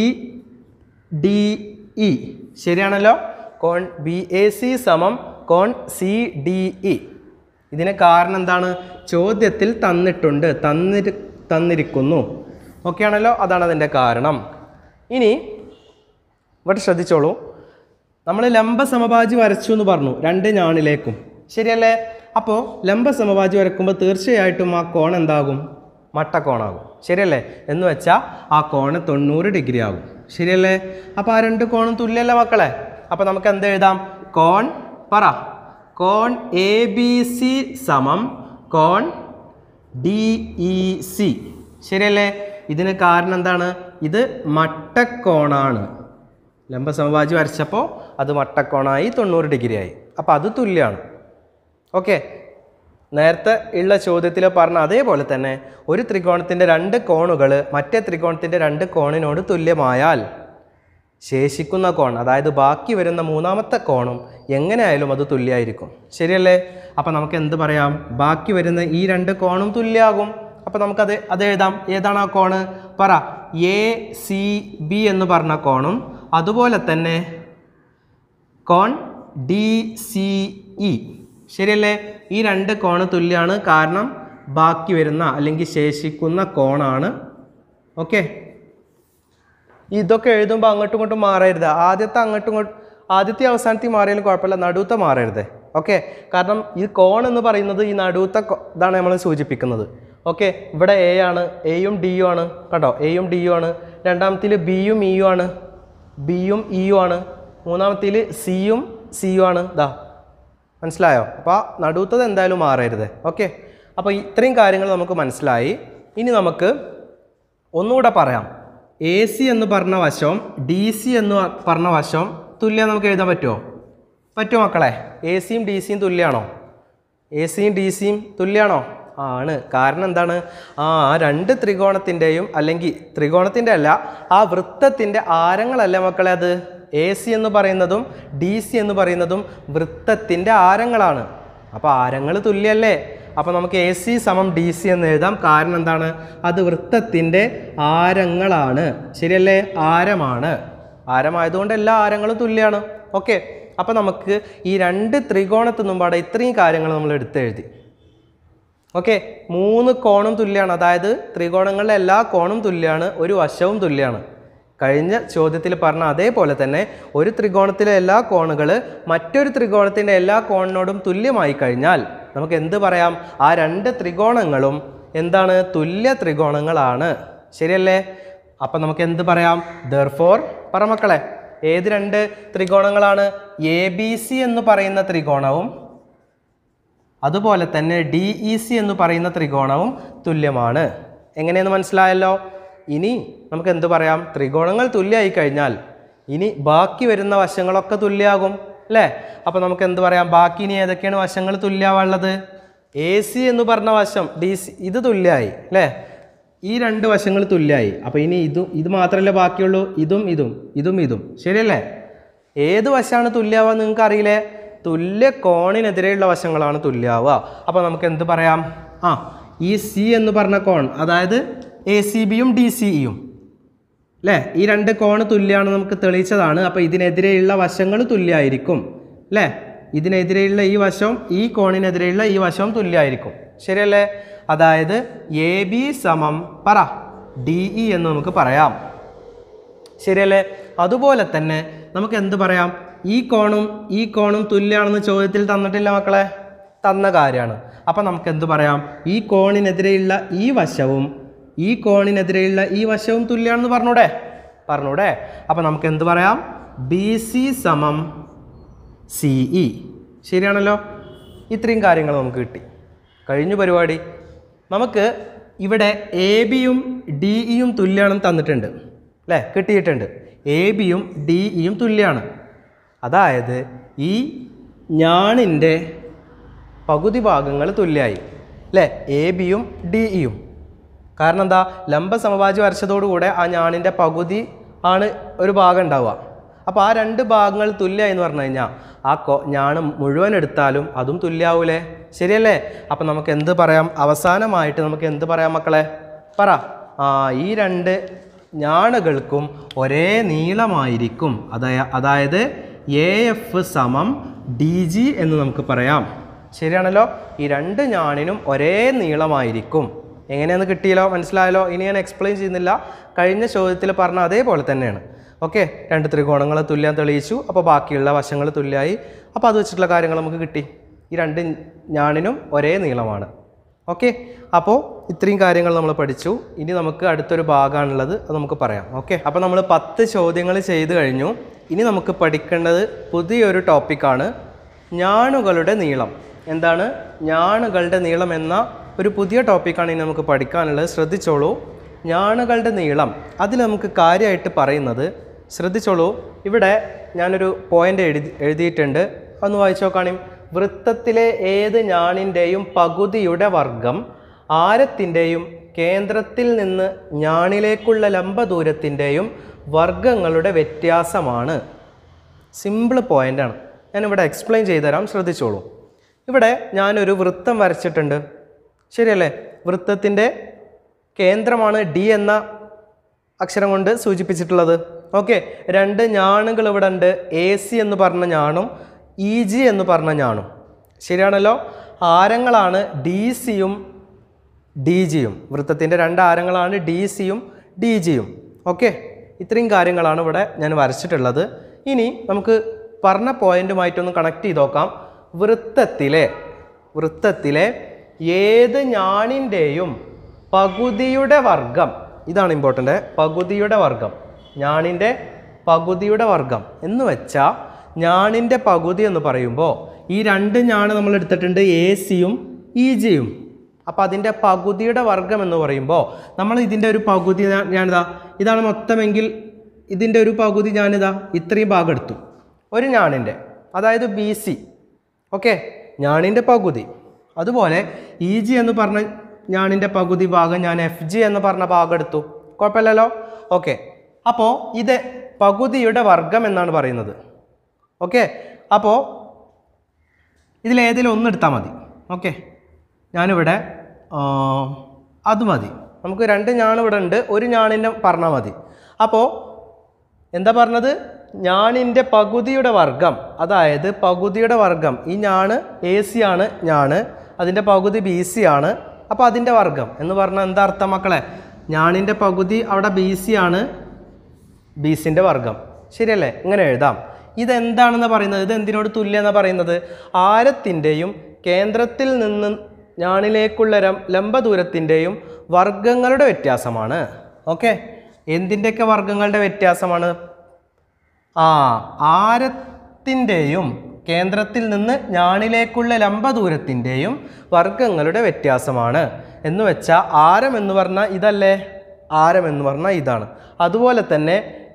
ഡി ഇ ശരിയാണല്ലോ കോൺ ബി എ സി സമം കോൺ സി ഡി ഇ ഇതിന് കാരണം എന്താണ് ചോദ്യത്തിൽ തന്നിട്ടുണ്ട് തന്നിരി തന്നിരിക്കുന്നു ഓക്കെ ആണല്ലോ അതാണ് അതിൻ്റെ കാരണം ഇനി ഇവിടെ ശ്രദ്ധിച്ചോളൂ നമ്മൾ ലംബ സമഭാജി വരച്ചു എന്ന് പറഞ്ഞു രണ്ട് ഞാണിലേക്കും ശരിയല്ലേ അപ്പോൾ ലംബ സമഭാജി വരക്കുമ്പോൾ തീർച്ചയായിട്ടും ആ കോൺ എന്താകും മട്ടക്കോണാകും ശരിയല്ലേ എന്ന് വെച്ചാൽ ആ കോണ് തൊണ്ണൂറ് ഡിഗ്രി ആകും ശരിയല്ലേ അപ്പോൾ ആ രണ്ട് കോണും തുല്യല്ല മക്കളെ അപ്പോൾ നമുക്ക് എന്ത് എഴുതാം കോൺ പറ കോൺ എ ബി സി സമം കോൺ ഡി ഇ സി ശരിയല്ലേ ഇതിന് കാരണം എന്താണ് ഇത് മട്ടക്കോണാണ് ലംബസമവാജി വരച്ചപ്പോൾ അത് മട്ടക്കോണായി തൊണ്ണൂറ് ഡിഗ്രി ആയി അപ്പോൾ അത് തുല്യമാണ് ഓക്കെ നേരത്തെ ഉള്ള ചോദ്യത്തിൽ പറഞ്ഞ അതേപോലെ തന്നെ ഒരു ത്രികോണത്തിൻ്റെ രണ്ട് കോണുകൾ മറ്റേ ത്രികോണത്തിൻ്റെ രണ്ട് കോണിനോട് തുല്യമായാൽ ശേഷിക്കുന്ന കോൺ അതായത് ബാക്കി വരുന്ന മൂന്നാമത്തെ കോണും എങ്ങനെയായാലും അത് തുല്യമായിരിക്കും ശരിയല്ലേ അപ്പോൾ നമുക്ക് എന്ത് പറയാം ബാക്കി വരുന്ന ഈ രണ്ട് കോണും തുല്യമാകും അപ്പോൾ നമുക്കത് അത് എഴുതാം ഏതാണ് ആ കോണ് പറ എ സി ബി എന്ന് പറഞ്ഞ കോണും അതുപോലെ തന്നെ കോൺ ഡി സി ഇ ശരിയല്ലേ ഈ രണ്ട് കോണ് തുല്യമാണ് കാരണം ബാക്കി വരുന്ന അല്ലെങ്കിൽ ശേഷിക്കുന്ന കോണാണ് ഓക്കെ ഇതൊക്കെ എഴുതുമ്പോൾ അങ്ങോട്ടും ഇങ്ങോട്ടും മാറരുത് ആദ്യത്തെ അങ്ങോട്ടും ഇങ്ങോട്ടും ആദ്യത്തെ അവസാനത്തിൽ മാറിയാലും കുഴപ്പമില്ല നടുവത്തെ മാറരുത് ഓക്കെ കാരണം ഈ കോൺ എന്ന് പറയുന്നത് ഈ നടുവത്തെ കോ- ഇതാണ് നമ്മൾ സൂചിപ്പിക്കുന്നത് ഓക്കെ ഇവിടെ എ ആണ് എയും ഡിയും ആണ് കേട്ടോ എയും ഡിയും ആണ് രണ്ടാമത്തിൽ ബിയും ഇയും ആണ് ബിയും ഇയും ആണ് മൂന്നാമത്തിൽ സിയും സിയും ആണ് ഇതാ മനസ്സിലായോ അപ്പോൾ ആ നടുത്തത് എന്തായാലും മാറരുത് ഓക്കെ അപ്പോൾ ഇത്രയും കാര്യങ്ങൾ നമുക്ക് മനസ്സിലായി ഇനി നമുക്ക് ഒന്നുകൂടെ പറയാം എ സി എന്ന് പറഞ്ഞ വശം ഡി സി എന്ന് പറഞ്ഞ വശം തുല്യം നമുക്ക് എഴുതാൻ പറ്റുമോ പറ്റുമോ മക്കളെ എ സിയും ഡി സിയും തുല്യമാണോ എ സിയും ഡി സിയും തുല്യമാണോ ആണ് കാരണം എന്താണ് ആ ആ രണ്ട് ത്രികോണത്തിൻ്റെയും അല്ലെങ്കിൽ ത്രികോണത്തിൻ്റെ അല്ല ആ വൃത്തത്തിൻ്റെ ആരങ്ങളല്ല മക്കളെ അത് എ സി എന്ന് പറയുന്നതും ഡി സി എന്ന് പറയുന്നതും വൃത്തത്തിൻ്റെ ആരങ്ങളാണ് അപ്പോൾ ആരങ്ങൾ തുല്യല്ലേ അപ്പോൾ നമുക്ക് എ സി സമം ഡി സി എന്ന് എഴുതാം കാരണം എന്താണ് അത് വൃത്തത്തിൻ്റെ ആരങ്ങളാണ് ശരിയല്ലേ ആരമാണ് ആരമായതുകൊണ്ട് എല്ലാ ആരങ്ങളും തുല്യമാണ് ഓക്കെ അപ്പോൾ നമുക്ക് ഈ രണ്ട് ത്രികോണത്തു മുമ്പാടെ ഇത്രയും കാര്യങ്ങൾ നമ്മൾ എടുത്തെഴുതി ഓക്കെ മൂന്ന് കോണും തുല്യമാണ് അതായത് ത്രികോണങ്ങളിലെ എല്ലാ കോണും തുല്യമാണ് ഒരു വശവും തുല്യമാണ് കഴിഞ്ഞ ചോദ്യത്തിൽ പറഞ്ഞ അതേപോലെ തന്നെ ഒരു ത്രികോണത്തിലെ എല്ലാ കോണുകൾ മറ്റൊരു ത്രികോണത്തിൻ്റെ എല്ലാ കോണിനോടും തുല്യമായി കഴിഞ്ഞാൽ നമുക്ക് എന്ത് പറയാം ആ രണ്ട് ത്രികോണങ്ങളും എന്താണ് തുല്യ ത്രികോണങ്ങളാണ് ശരിയല്ലേ അപ്പം നമുക്ക് എന്ത് പറയാം ദർഫോർ പറ മക്കളെ ഏത് രണ്ട് ത്രികോണങ്ങളാണ് എ ബി സി എന്ന് പറയുന്ന ത്രികോണവും അതുപോലെ തന്നെ ഡി ഇ സി എന്ന് പറയുന്ന ത്രികോണവും തുല്യമാണ് എങ്ങനെയെന്ന് മനസ്സിലായല്ലോ ഇനി നമുക്ക് എന്ത് പറയാം ത്രികോണങ്ങൾ തുല്യമായി കഴിഞ്ഞാൽ ഇനി ബാക്കി വരുന്ന വശങ്ങളൊക്കെ തുല്യമാകും അല്ലേ അപ്പോൾ നമുക്ക് എന്ത് പറയാം ബാക്കി ഇനി ഏതൊക്കെയാണ് വശങ്ങൾ തുല്യമാവുള്ളത് എ സി എന്ന് പറഞ്ഞ വശം ഡി സി ഇത് തുല്യമായി അല്ലേ ഈ രണ്ട് വശങ്ങൾ തുല്യമായി അപ്പോൾ ഇനി ഇതും ഇത് മാത്രമല്ലേ ബാക്കിയുള്ളൂ ഇതും ഇതും ഇതും ഇതും ശരിയല്ലേ ഏത് വശമാണ് തുല്യമാവുക നിങ്ങൾക്ക് അറിയില്ലേ തുല്യ കോണിനെതിരെയുള്ള വശങ്ങളാണ് തുല്യാവുക അപ്പോൾ നമുക്ക് എന്ത് പറയാം ആ ഈ സി എന്ന് പറഞ്ഞ കോൺ അതായത് എ സി ബിയും ഡി സി ഇയും അല്ലേ ഈ രണ്ട് കോണ് തുല്യമാണ് നമുക്ക് തെളിയിച്ചതാണ് അപ്പോൾ ഇതിനെതിരെയുള്ള വശങ്ങൾ തുല്യമായിരിക്കും അല്ലേ ഇതിനെതിരെയുള്ള ഈ വശവും ഈ കോണിനെതിരെയുള്ള ഈ വശവും തുല്യമായിരിക്കും ശരിയല്ലേ അതായത് എ ബി സമം പറ ഡി ഇ എന്ന് നമുക്ക് പറയാം ശരിയല്ലേ അതുപോലെ തന്നെ നമുക്ക് എന്ത് പറയാം ഈ കോണും ഈ കോണും തുല്യമാണെന്ന് ചോദ്യത്തിൽ തന്നിട്ടില്ല മക്കളെ തന്ന കാര്യമാണ് അപ്പം നമുക്ക് എന്ത് പറയാം ഈ കോണിനെതിരെയുള്ള ഈ വശവും ഈ കോണിനെതിരെയുള്ള ഈ വശവും തുല്യമാണെന്ന് പറഞ്ഞൂടെ പറഞ്ഞൂടെ അപ്പം നമുക്ക് എന്ത് പറയാം ബി സി സമം സി ഇ ശരിയാണല്ലോ ഇത്രയും കാര്യങ്ങൾ നമുക്ക് കിട്ടി കഴിഞ്ഞു പരിപാടി നമുക്ക് ഇവിടെ എ ബിയും ഡി ഇയും തുല്യമാണെന്ന് തന്നിട്ടുണ്ട് അല്ലേ കിട്ടിയിട്ടുണ്ട് എ ബിയും ഡി ഇയും തുല്യമാണ് അതായത് ഈ ഞാണിൻ്റെ പകുതി ഭാഗങ്ങൾ തുല്യമായി അല്ലേ എ ബിയും ഡി ഇയും കാരണം എന്താ ലംബ സമവാചി വരച്ചതോടുകൂടെ ആ ഞാണിൻ്റെ പകുതി ആണ് ഒരു ഭാഗം ഉണ്ടാവുക അപ്പോൾ ആ രണ്ട് ഭാഗങ്ങൾ തുല്യമായി എന്ന് പറഞ്ഞു കഴിഞ്ഞാൽ ആ കൊ ഞാണ് മുഴുവൻ എടുത്താലും അതും തുല്യാവൂലേ ശരിയല്ലേ അപ്പം നമുക്ക് എന്ത് പറയാം അവസാനമായിട്ട് നമുക്ക് എന്ത് പറയാം മക്കളെ പറ ആ ഈ രണ്ട് ഞാണുകൾക്കും ഒരേ നീളമായിരിക്കും അതായ അതായത് എ എഫ് സമം ഡി ജി എന്ന് നമുക്ക് പറയാം ശരിയാണല്ലോ ഈ രണ്ട് ഞാണിനും ഒരേ നീളമായിരിക്കും എങ്ങനെയാന്ന് കിട്ടിയല്ലോ മനസ്സിലായല്ലോ ഇനി ഞാൻ എക്സ്പ്ലെയിൻ ചെയ്യുന്നില്ല കഴിഞ്ഞ ചോദ്യത്തിൽ പറഞ്ഞ അതേപോലെ തന്നെയാണ് ഓക്കെ രണ്ട് ത്രികോണങ്ങൾ തുല്യം തെളിയിച്ചു അപ്പോൾ ബാക്കിയുള്ള വശങ്ങൾ തുല്യമായി അപ്പോൾ അത് വെച്ചിട്ടുള്ള കാര്യങ്ങൾ നമുക്ക് കിട്ടി ഈ രണ്ട് ഞാണിനും ഒരേ നീളമാണ് ഓക്കെ അപ്പോൾ ഇത്രയും കാര്യങ്ങൾ നമ്മൾ പഠിച്ചു ഇനി നമുക്ക് അടുത്തൊരു ഭാഗമാണുള്ളത് അത് നമുക്ക് പറയാം ഓക്കെ അപ്പോൾ നമ്മൾ പത്ത് ചോദ്യങ്ങൾ ചെയ്ത് കഴിഞ്ഞു ഇനി നമുക്ക് പഠിക്കേണ്ടത് പുതിയൊരു ടോപ്പിക്കാണ് ഞാണുകളുടെ നീളം എന്താണ് ഞാണുകളുടെ നീളം എന്ന ഒരു പുതിയ ടോപ്പിക്കാണ് ഇനി നമുക്ക് പഠിക്കാനുള്ളത് ശ്രദ്ധിച്ചോളൂ ഞാണുകളുടെ നീളം അതിൽ നമുക്ക് കാര്യമായിട്ട് പറയുന്നത് ശ്രദ്ധിച്ചോളൂ ഇവിടെ ഞാനൊരു പോയിന്റ് എഴുതി എഴുതിയിട്ടുണ്ട് ഒന്ന് വായിച്ചു നോക്കാണി വൃത്തത്തിലെ ഏത് ഞാണിൻ്റെയും പകുതിയുടെ വർഗം ആരത്തിൻ്റെയും കേന്ദ്രത്തിൽ നിന്ന് ഞാണിലേക്കുള്ള ലംബദൂരത്തിൻ്റെയും വർഗങ്ങളുടെ വ്യത്യാസമാണ് സിമ്പിൾ പോയിൻ്റാണ് ഞാനിവിടെ എക്സ്പ്ലെയിൻ ചെയ്തുതരാം ശ്രദ്ധിച്ചോളൂ ഇവിടെ ഞാനൊരു വൃത്തം വരച്ചിട്ടുണ്ട് ശരിയല്ലേ വൃത്തത്തിൻ്റെ കേന്ദ്രമാണ് ഡി എന്ന അക്ഷരം കൊണ്ട് സൂചിപ്പിച്ചിട്ടുള്ളത് ഓക്കെ രണ്ട് ഞാണുകൾ ഇവിടെ ഉണ്ട് എ സി എന്ന് പറഞ്ഞ ഞാണും ഇ ജി എന്ന് പറഞ്ഞ ഞാണും ശരിയാണല്ലോ ആരങ്ങളാണ് ഡി സിയും ഡി ജിയും വൃത്തത്തിൻ്റെ രണ്ട് ആരങ്ങളാണ് ഡി സിയും ഡി ജിയും ഓക്കെ ഇത്രയും കാര്യങ്ങളാണ് ഇവിടെ ഞാൻ വരച്ചിട്ടുള്ളത് ഇനി നമുക്ക് പറഞ്ഞ പോയിന്റുമായിട്ടൊന്ന് കണക്ട് ചെയ്ത് നോക്കാം വൃത്തത്തിലെ വൃത്തത്തിലെ ഏത് ഞാണിൻ്റെയും പകുതിയുടെ വർഗം ഇതാണ് ഇമ്പോർട്ടൻ്റ് പകുതിയുടെ വർഗം ഞാണിൻ്റെ പകുതിയുടെ വർഗം എന്ന് വെച്ചാൽ ഞാണിൻ്റെ പകുതി എന്ന് പറയുമ്പോൾ ഈ രണ്ട് ഞാണ് നമ്മൾ എടുത്തിട്ടുണ്ട് എ സിയും ഇ ജിയും അപ്പോൾ അതിൻ്റെ പകുതിയുടെ വർഗം എന്ന് പറയുമ്പോൾ നമ്മൾ ഇതിൻ്റെ ഒരു പകുതി ഞാ- ഞാനിതാ ഇതാണ് മൊത്തമെങ്കിൽ ഇതിൻ്റെ ഒരു പകുതി ഞാനിതാ ഇത്രയും ഭാഗം എടുത്തു ഒരു ഞാണിൻ്റെ അതായത് ബി സി ഓക്കെ ഞാണിൻ്റെ പകുതി അതുപോലെ ഇ ജി എന്ന് പറഞ്ഞ ഞാണിൻ്റെ പകുതി ഭാഗം ഞാൻ എഫ് ജി എന്ന് പറഞ്ഞ ഭാഗം എടുത്തു കുഴപ്പമില്ലല്ലോ ഓക്കെ അപ്പോൾ ഇത് പകുതിയുടെ വർഗം എന്നാണ് പറയുന്നത് ഓക്കെ അപ്പോൾ ഇതിലേതെങ്കിലും ഒന്ന് എടുത്താൽ മതി ഓക്കെ ഞാനിവിടെ ആ, അത് മതി നമുക്ക് രണ്ട് ഞാണ് ഇവിടെ ഉണ്ട് ഒരു ഞാണിൻ്റെ പറഞ്ഞാൽ മതി അപ്പോൾ എന്താ പറഞ്ഞത് ഞാണിൻ്റെ പകുതിയുടെ വർഗം അതായത് പകുതിയുടെ വർഗം ഈ ഞാണ് എ സി ആണ് ഞാണ് അതിൻ്റെ പകുതി ബി സി ആണ് അപ്പോൾ അതിൻ്റെ വർഗം എന്ന് പറഞ്ഞാൽ എന്താ അർത്ഥം മക്കളെ ഞാണിൻ്റെ പകുതി അവിടെ ബി സി ആണ് ബീസിൻ്റെ വർഗം ശരിയല്ലേ ഇങ്ങനെ എഴുതാം ഇതെന്താണെന്ന് പറയുന്നത് ഇത് എന്തിനോട് തുല്യമെന്നാണ് പറയുന്നത് ആരത്തിൻ്റെയും കേന്ദ്രത്തിൽ നിന്ന് ഞാണിലേക്കുള്ള രം- ലംബദൂരത്തിൻ്റെയും വർഗങ്ങളുടെ വ്യത്യാസമാണ് ഓക്കെ എന്തിൻ്റെയൊക്കെ വർഗങ്ങളുടെ വ്യത്യാസമാണ് ആ ആരത്തിൻ്റെയും കേന്ദ്രത്തിൽ നിന്ന് ഞാണിലേക്കുള്ള ലംബദൂരത്തിൻ്റെയും വർഗങ്ങളുടെ വ്യത്യാസമാണ് എന്ന് വെച്ചാൽ ആരം എന്ന് പറഞ്ഞാൽ ഇതല്ലേ ആരം എന്ന് പറഞ്ഞാൽ ഇതാണ് അതുപോലെ തന്നെ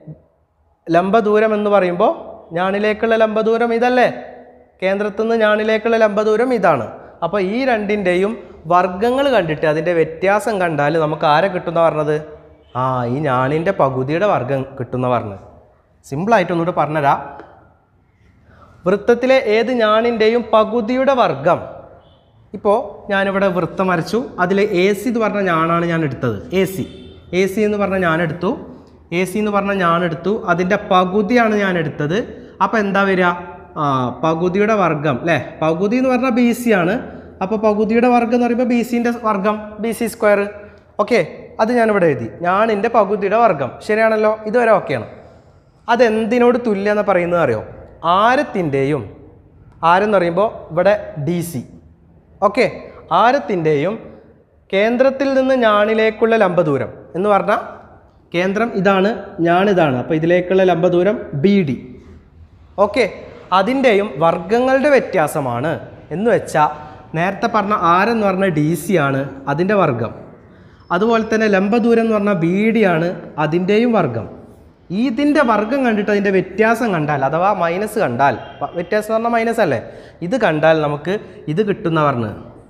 ലംബദൂരം എന്ന് പറയുമ്പോൾ ഞാണിലേക്കുള്ള ലംബദൂരം ഇതല്ലേ കേന്ദ്രത്തിൽ നിന്ന് ഞാണിലേക്കുള്ള ലംബദൂരം ഇതാണ് അപ്പോൾ ഈ രണ്ടിൻ്റെയും വർഗങ്ങൾ കണ്ടിട്ട് അതിൻ്റെ വ്യത്യാസം കണ്ടാൽ നമുക്ക് ആരെ കിട്ടുന്ന പറഞ്ഞത് ആ ഈ ഞാണിൻ്റെ പകുതിയുടെ വർഗം കിട്ടുന്ന പറഞ്ഞത് സിമ്പിളായിട്ട് ഒന്നുകൂടെ പറഞ്ഞുതരാം വൃത്തത്തിലെ ഏത് ഞാണിൻ്റെയും പകുതിയുടെ വർഗം ഇപ്പോൾ ഞാനിവിടെ വൃത്തം വരച്ചു അതിൽ എ സി എന്ന് പറഞ്ഞ ഞാനാണ് ഞാൻ എടുത്തത് എ സി എ സി എന്ന് പറഞ്ഞ ഞാൻ എടുത്തു എ സി എന്ന് പറഞ്ഞ ഞാൻ എടുത്തു അതിൻ്റെ പകുതിയാണ് ഞാൻ എടുത്തത് അപ്പോൾ എന്താ വരിക ആ പകുതിയുടെ വർഗം അല്ലേ പകുതി എന്ന് പറഞ്ഞാൽ ബി സി ആണ് അപ്പോൾ പകുതിയുടെ വർഗം എന്ന് പറയുമ്പോൾ ബി സിൻ്റെ വർഗം ബി സി സ്ക്വയർ ഓക്കെ അത് ഞാനിവിടെ എഴുതി ഞാനിൻ്റെ പകുതിയുടെ വർഗം ശരിയാണല്ലോ ഇതുവരെ ഓക്കെയാണ് അതെന്തിനോട് തുല്യമെന്ന് പറയുന്നത് അറിയോ ആരത്തിൻ്റെയും ആരെന്ന് പറയുമ്പോൾ ഇവിടെ ഡി സി ഓക്കെ ആരത്തിൻ്റെയും കേന്ദ്രത്തിൽ നിന്ന് ഞാണിലേക്കുള്ള ലംബദൂരം എന്ന് പറഞ്ഞാൽ കേന്ദ്രം ഇതാണ് ഞാണിതാണ് അപ്പോൾ ഇതിലേക്കുള്ള ലംബദൂരം ബി ഡി ഓക്കെ അതിൻ്റെയും വർഗങ്ങളുടെ വ്യത്യാസമാണ് എന്ന് വെച്ചാൽ നേരത്തെ പറഞ്ഞ ആരെന്ന് പറഞ്ഞ ഡി സി ആണ് അതിൻ്റെ വർഗം അതുപോലെ തന്നെ ലംബദൂരം എന്ന് പറഞ്ഞാൽ ബി ഡി ആണ് അതിൻ്റെയും വർഗം ഇതിൻ്റെ വർഗം കണ്ടിട്ട് അതിൻ്റെ വ്യത്യാസം കണ്ടാൽ അഥവാ മൈനസ് കണ്ടാൽ പ- വ്യത്യാസം എന്ന് പറഞ്ഞാൽ മൈനസ് അല്ലേ ഇത് കണ്ടാൽ നമുക്ക് ഇത് കിട്ടുന്ന പറഞ്ഞ്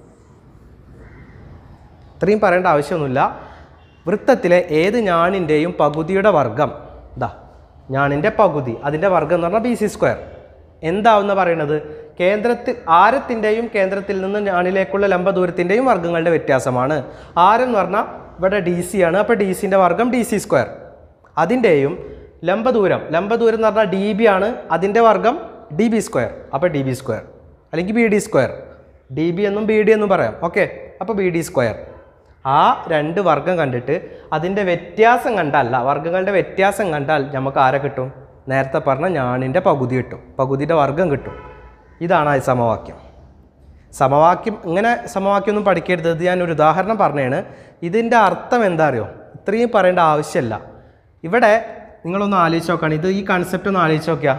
ഇത്രയും പറയേണ്ട ആവശ്യമൊന്നുമില്ല വൃത്തത്തിലെ ഏത് ഞാണിൻ്റെയും പകുതിയുടെ വർഗം ഇതാ ഞാണിൻ്റെ പകുതി അതിൻ്റെ വർഗം എന്ന് പറഞ്ഞാൽ ബി സി സ്ക്വയർ എന്താവുന്ന പറയണത് കേന്ദ്രത്തിൽ ആരത്തിൻ്റെയും കേന്ദ്രത്തിൽ നിന്ന് ഞാണിലേക്കുള്ള ലംബ ദൂരത്തിൻ്റെയും വർഗങ്ങളുടെ വ്യത്യാസമാണ് ആരം എന്ന് പറഞ്ഞാൽ ഇവിടെ ഡി സി ആണ് അപ്പോൾ ഡി സിൻ്റെ വർഗം ഡി സി സ്ക്വയർ അതിൻ്റെയും ലംബദൂരം ലംബദൂരം എന്ന് പറഞ്ഞാൽ ഡി ബി ആണ് അതിൻ്റെ വർഗം ഡി ബി സ്ക്വയർ അപ്പോൾ ഡി ബി സ്ക്വയർ അല്ലെങ്കിൽ B D square D B എന്നും ബി ഡി എന്നും പറയാം ഓക്കെ അപ്പോൾ ബി ഡി സ്ക്വയർ ആ രണ്ട് വർഗം കണ്ടിട്ട് അതിൻ്റെ വ്യത്യാസം കണ്ടല്ല വർഗങ്ങളുടെ വ്യത്യാസം കണ്ടാൽ നമുക്ക് ആരെ കിട്ടും നേരത്തെ പറഞ്ഞ ഞാണിൻ്റെ പകുതി കിട്ടും പകുതിയുടെ വർഗം കിട്ടും ഇതാണ് ആ സമവാക്യം സമവാക്യം ഇങ്ങനെ സമവാക്യം ഒന്നും പഠിക്കരുത് ഇത് ഞാൻ ഒരു ഉദാഹരണം പറഞ്ഞതാണ് ഇതിൻ്റെ അർത്ഥം എന്താ അറിയോ ഇത്രയും പറയേണ്ട ആവശ്യമില്ല ഇവിടെ നിങ്ങളൊന്ന് ആലോചിച്ച് നോക്കുകയാണ് ഇത് ഈ കൺസെപ്റ്റ് ഒന്ന് ആലോചിച്ച് നോക്കിയാൽ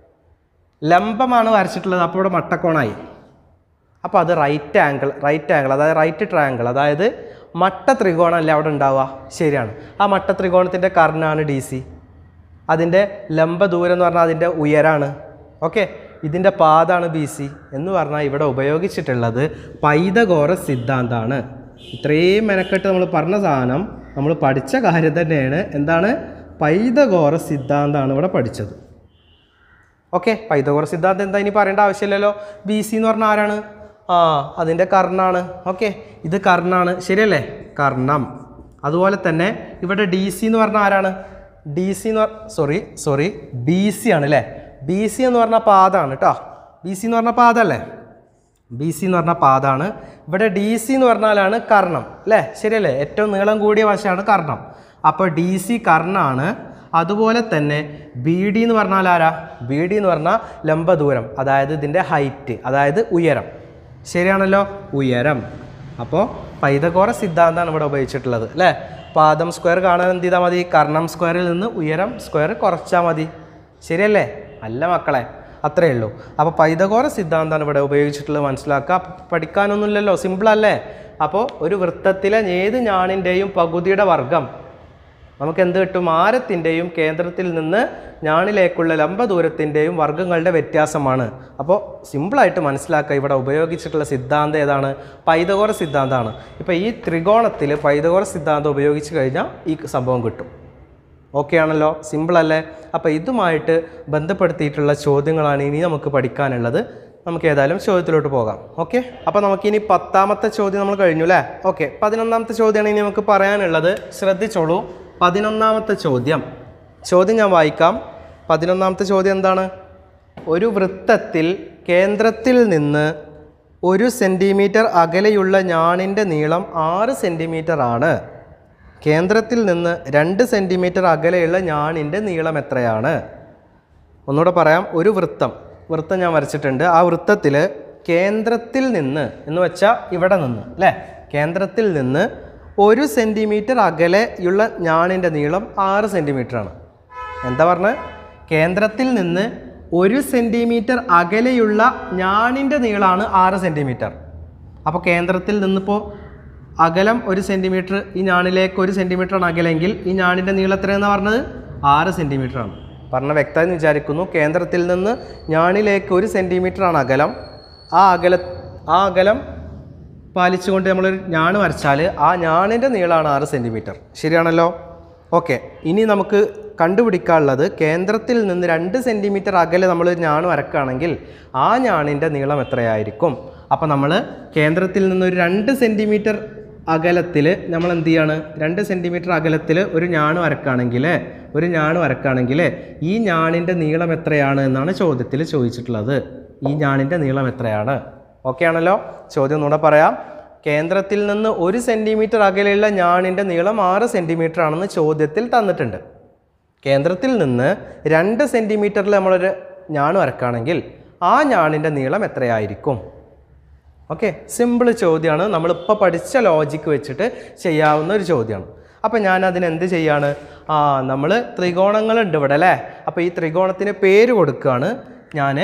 ലംബമാണ് വരച്ചിട്ടുള്ളത് അപ്പോൾ ഇവിടെ മട്ടക്കോണായി അപ്പോൾ അത് റൈറ്റ് ആംഗിൾ റൈറ്റ് ആംഗിൾ അതായത് റൈറ്റ് ട്രയാങ്കിൾ അതായത് മട്ട ത്രികോണമല്ലേ അവിടെ ഉണ്ടാവുക ശരിയാണ് ആ മട്ട ത്രികോണത്തിൻ്റെ കർണാണ് ഡി സി അതിൻ്റെ ലംബ ദൂരം എന്ന് പറഞ്ഞാൽ അതിൻ്റെ ഉയരാണ് ഓക്കെ ഇതിൻ്റെ പാതാണ് ബി സി എന്ന് പറഞ്ഞാൽ ഇവിടെ ഉപയോഗിച്ചിട്ടുള്ളത് പൈതഗോറ സിദ്ധാന്തമാണ് ഇത്രയും മെനക്കെട്ട് നമ്മൾ പറഞ്ഞ സാധനം നമ്മൾ പഠിച്ച കാര്യം തന്നെയാണ് എന്താണ് പൈതഗോറ സിദ്ധാന്തമാണ് ഇവിടെ പഠിച്ചത് ഓക്കെ പൈതഗോറ സിദ്ധാന്തം എന്താ ഇനി പറയേണ്ട ആവശ്യമില്ലല്ലോ ബി സി എന്ന് പറഞ്ഞാൽ ആരാണ് ആ അതിൻ്റെ കർണാണ് ഓക്കെ ഇത് കർണാണ് ശരിയല്ലേ കർണം അതുപോലെ തന്നെ ഇവിടെ ഡി സി എന്ന് പറഞ്ഞാൽ ആരാണ് ഡി സി എന്ന് സോറി സോറി ബി സി ആണ് അല്ലേ ബി സി എന്ന് പറഞ്ഞാൽ പാദമാണ് കേട്ടോ ബി സി എന്ന് പറഞ്ഞാൽ പാദമല്ലേ ബി സി എന്ന് പറഞ്ഞാൽ പാദമാണ് ഇവിടെ ഡി സി എന്ന് പറഞ്ഞാലാണ് കർണം അല്ലേ ശരിയല്ലേ ഏറ്റവും നീളം കൂടിയ വശമാണ് കർണം അപ്പോൾ ഡി സി കർണാണ് അതുപോലെ തന്നെ ബി ഡി എന്ന് പറഞ്ഞാൽ ആരാ ബി ഡി എന്ന് പറഞ്ഞാൽ ലംബ ദൂരം അതായത് ഇതിൻ്റെ ഹൈറ്റ് അതായത് ഉയരം ശരിയാണല്ലോ ഉയരം അപ്പോൾ പൈതകോറ സിദ്ധാന്തമാണ് ഇവിടെ ഉപയോഗിച്ചിട്ടുള്ളത് അല്ലേ പാദം സ്ക്വയർ കാണാൻ എന്ത് ചെയ്താൽ മതി കർണം സ്ക്വയറിൽ നിന്ന് ഉയരം സ്ക്വയർ കുറച്ചാൽ മതി ശരിയല്ലേ അല്ല മക്കളെ അത്രയേ ഉള്ളൂ അപ്പോൾ പൈതകോറ സിദ്ധാന്തമാണ് ഇവിടെ ഉപയോഗിച്ചിട്ടുള്ളത് മനസ്സിലാക്കുക പഠിക്കാനൊന്നുമില്ലല്ലോ സിമ്പിളല്ലേ അപ്പോൾ ഒരു വൃത്തത്തിലെ ഏത് ഞാണിൻ്റെയും പകുതിയുടെ വർഗം നമുക്ക് എന്ത് കിട്ടും ആരത്തിൻ്റെയും കേന്ദ്രത്തിൽ നിന്ന് ഞാണിലേക്കുള്ള ലംബ ദൂരത്തിൻ്റെയും വർഗ്ഗങ്ങളുടെ വ്യത്യാസമാണ് അപ്പോൾ സിമ്പിളായിട്ട് മനസ്സിലാക്കുക ഇവിടെ ഉപയോഗിച്ചിട്ടുള്ള സിദ്ധാന്തം ഏതാണ് പൈതകോറ സിദ്ധാന്തമാണ് ഇപ്പോൾ ഈ ത്രികോണത്തിൽ പൈതകോറ സിദ്ധാന്തം ഉപയോഗിച്ച് കഴിഞ്ഞാൽ ഈ സംഭവം കിട്ടും ഓക്കെ ആണല്ലോ സിമ്പിൾ അല്ലേ അപ്പോൾ ഇതുമായിട്ട് ബന്ധപ്പെടുത്തിയിട്ടുള്ള ചോദ്യങ്ങളാണ് ഇനി നമുക്ക് പഠിക്കാനുള്ളത് നമുക്ക് ഏതായാലും ചോദ്യത്തിലോട്ട് പോകാം ഓക്കെ അപ്പോൾ നമുക്കിനി പത്താമത്തെ ചോദ്യം നമ്മൾ കഴിഞ്ഞു അല്ലേ ഓക്കെ പതിനൊന്നാമത്തെ ചോദ്യമാണ് ഇനി നമുക്ക് പറയാനുള്ളത് ശ്രദ്ധിച്ചോളൂ പതിനൊന്നാമത്തെ ചോദ്യം ചോദ്യം ഞാൻ വായിക്കാം പതിനൊന്നാമത്തെ ചോദ്യം എന്താണ് ഒരു വൃത്തത്തിൽ കേന്ദ്രത്തിൽ നിന്ന് ഒരു സെൻറ്റിമീറ്റർ അകലെയുള്ള ഞാണിൻ്റെ നീളം ആറ് സെൻറ്റിമീറ്റർ ആണ് കേന്ദ്രത്തിൽ നിന്ന് രണ്ട് സെൻറ്റിമീറ്റർ അകലെയുള്ള ഞാണിൻ്റെ നീളം എത്രയാണ് ഒന്നുകൂടെ പറയാം ഒരു വൃത്തം വൃത്തം ഞാൻ വരച്ചിട്ടുണ്ട് ആ വൃത്തത്തിൽ കേന്ദ്രത്തിൽ നിന്ന് എന്ന് വെച്ചാൽ ഇവിടെ നിന്ന് അല്ലേ കേന്ദ്രത്തിൽ നിന്ന് ഒരു സെൻറ്റിമീറ്റർ അകലെയുള്ള ഞാണിൻ്റെ നീളം ആറ് സെൻറ്റിമീറ്റർ ആണ് എന്താ പറഞ്ഞത് കേന്ദ്രത്തിൽ നിന്ന് ഒരു സെൻറ്റിമീറ്റർ അകലെയുള്ള ഞാണിൻ്റെ നീളമാണ് ആറ് സെൻറ്റിമീറ്റർ അപ്പോൾ കേന്ദ്രത്തിൽ നിന്നിപ്പോൾ അകലം ഒരു സെൻറ്റിമീറ്റർ ഈ ഞാണിലേക്ക് ഒരു ആണ് അകലെങ്കിൽ ഈ ഞാണിൻ്റെ നീളം എത്രയെന്നാണ് പറഞ്ഞത് ആറ് സെൻറ്റിമീറ്റർ ആണ് പറഞ്ഞ വ്യക്തമായി വിചാരിക്കുന്നു കേന്ദ്രത്തിൽ നിന്ന് ഞാണിലേക്ക് ഒരു ആണ് അകലം ആ അകല ആ അകലം പാലിച്ചുകൊണ്ട് നമ്മളൊരു ഞാണ് വരച്ചാൽ ആ ഞാണിൻ്റെ നീളമാണ് ആറ് സെൻറ്റിമീറ്റർ ശരിയാണല്ലോ ഓക്കെ ഇനി നമുക്ക് കണ്ടുപിടിക്കാനുള്ളത് കേന്ദ്രത്തിൽ നിന്ന് രണ്ട് സെൻറ്റിമീറ്റർ അകലെ നമ്മൾ ഒരു ഞാണ് വരക്കുകയാണെങ്കിൽ ആ ഞാണിൻ്റെ നീളം എത്രയായിരിക്കും അപ്പോൾ നമ്മൾ കേന്ദ്രത്തിൽ നിന്ന് ഒരു രണ്ട് സെൻറ്റിമീറ്റർ അകലത്തിൽ നമ്മൾ എന്ത് ചെയ്യാണ് രണ്ട് സെൻറ്റിമീറ്റർ അകലത്തിൽ ഒരു ഞാണ് വരക്കുകയാണെങ്കിൽ ഒരു ഞാണ് വരക്കുകയാണെങ്കിൽ ഈ ഞാണിൻ്റെ നീളം എത്രയാണ് എന്നാണ് ചോദ്യത്തിൽ ചോദിച്ചിട്ടുള്ളത് ഈ ഞാണിൻ്റെ നീളം എത്രയാണ് ഓക്കെ ആണല്ലോ ചോദ്യം ഒന്നുകൂടെ പറയാം കേന്ദ്രത്തിൽ നിന്ന് ഒരു സെൻറ്റിമീറ്റർ അകലെയുള്ള ഞാണിൻ്റെ നീളം ആറ് സെൻറ്റിമീറ്റർ ആണെന്ന് ചോദ്യത്തിൽ തന്നിട്ടുണ്ട് കേന്ദ്രത്തിൽ നിന്ന് രണ്ട് സെൻറ്റിമീറ്ററിൽ നമ്മളൊരു ഞാണ് വരക്കുകയാണെങ്കിൽ ആ ഞാണിൻ്റെ നീളം എത്രയായിരിക്കും ഓക്കെ സിമ്പിൾ ചോദ്യമാണ് നമ്മളിപ്പോൾ പഠിച്ച ലോജിക്ക് വെച്ചിട്ട് ചെയ്യാവുന്ന ഒരു ചോദ്യമാണ് അപ്പോൾ ഞാൻ അതിന് എന്ത് ചെയ്യാണ് ആ നമ്മൾ ത്രികോണങ്ങളുണ്ട് ഇവിടെ അല്ലേ അപ്പോൾ ഈ ത്രികോണത്തിന് പേര് കൊടുക്കുകയാണ് ഞാൻ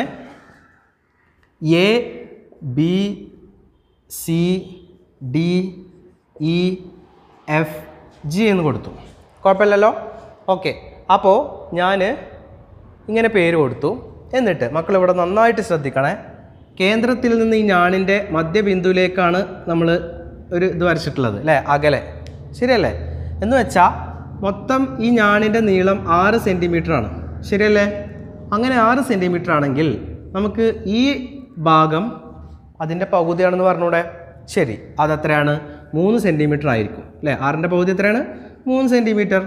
A B C D E F G എന്ന് കൊടുത്തു കുഴപ്പമില്ലല്ലോ ഓക്കെ അപ്പോൾ ഞാൻ ഇങ്ങനെ പേര് കൊടുത്തു എന്നിട്ട് മക്കൾ ഇവിടെ നന്നായിട്ട് ശ്രദ്ധിക്കണേ കേന്ദ്രത്തിൽ നിന്ന് ഈ ഞാണിൻ്റെ മധ്യബിന്ദുവിലേക്കാണ് നമ്മൾ ഒരു ഇത് വരച്ചിട്ടുള്ളത് അല്ലേ അകലെ ശരിയല്ലേ എന്ന് വെച്ചാൽ മൊത്തം ഈ ഞാണിൻ്റെ നീളം ആറ് സെൻറ്റിമീറ്റർ ആണ് ശരിയല്ലേ അങ്ങനെ ആറ് സെൻറ്റിമീറ്റർ ആണെങ്കിൽ നമുക്ക് ഈ ഭാഗം അതിൻ്റെ പകുതിയാണെന്ന് പറഞ്ഞൂടെ ശരി അതെത്രയാണ് മൂന്ന് സെൻറ്റിമീറ്റർ ആയിരിക്കും അല്ലേ ആറിൻ്റെ പകുതി എത്രയാണ് മൂന്ന് സെൻറ്റിമീറ്റർ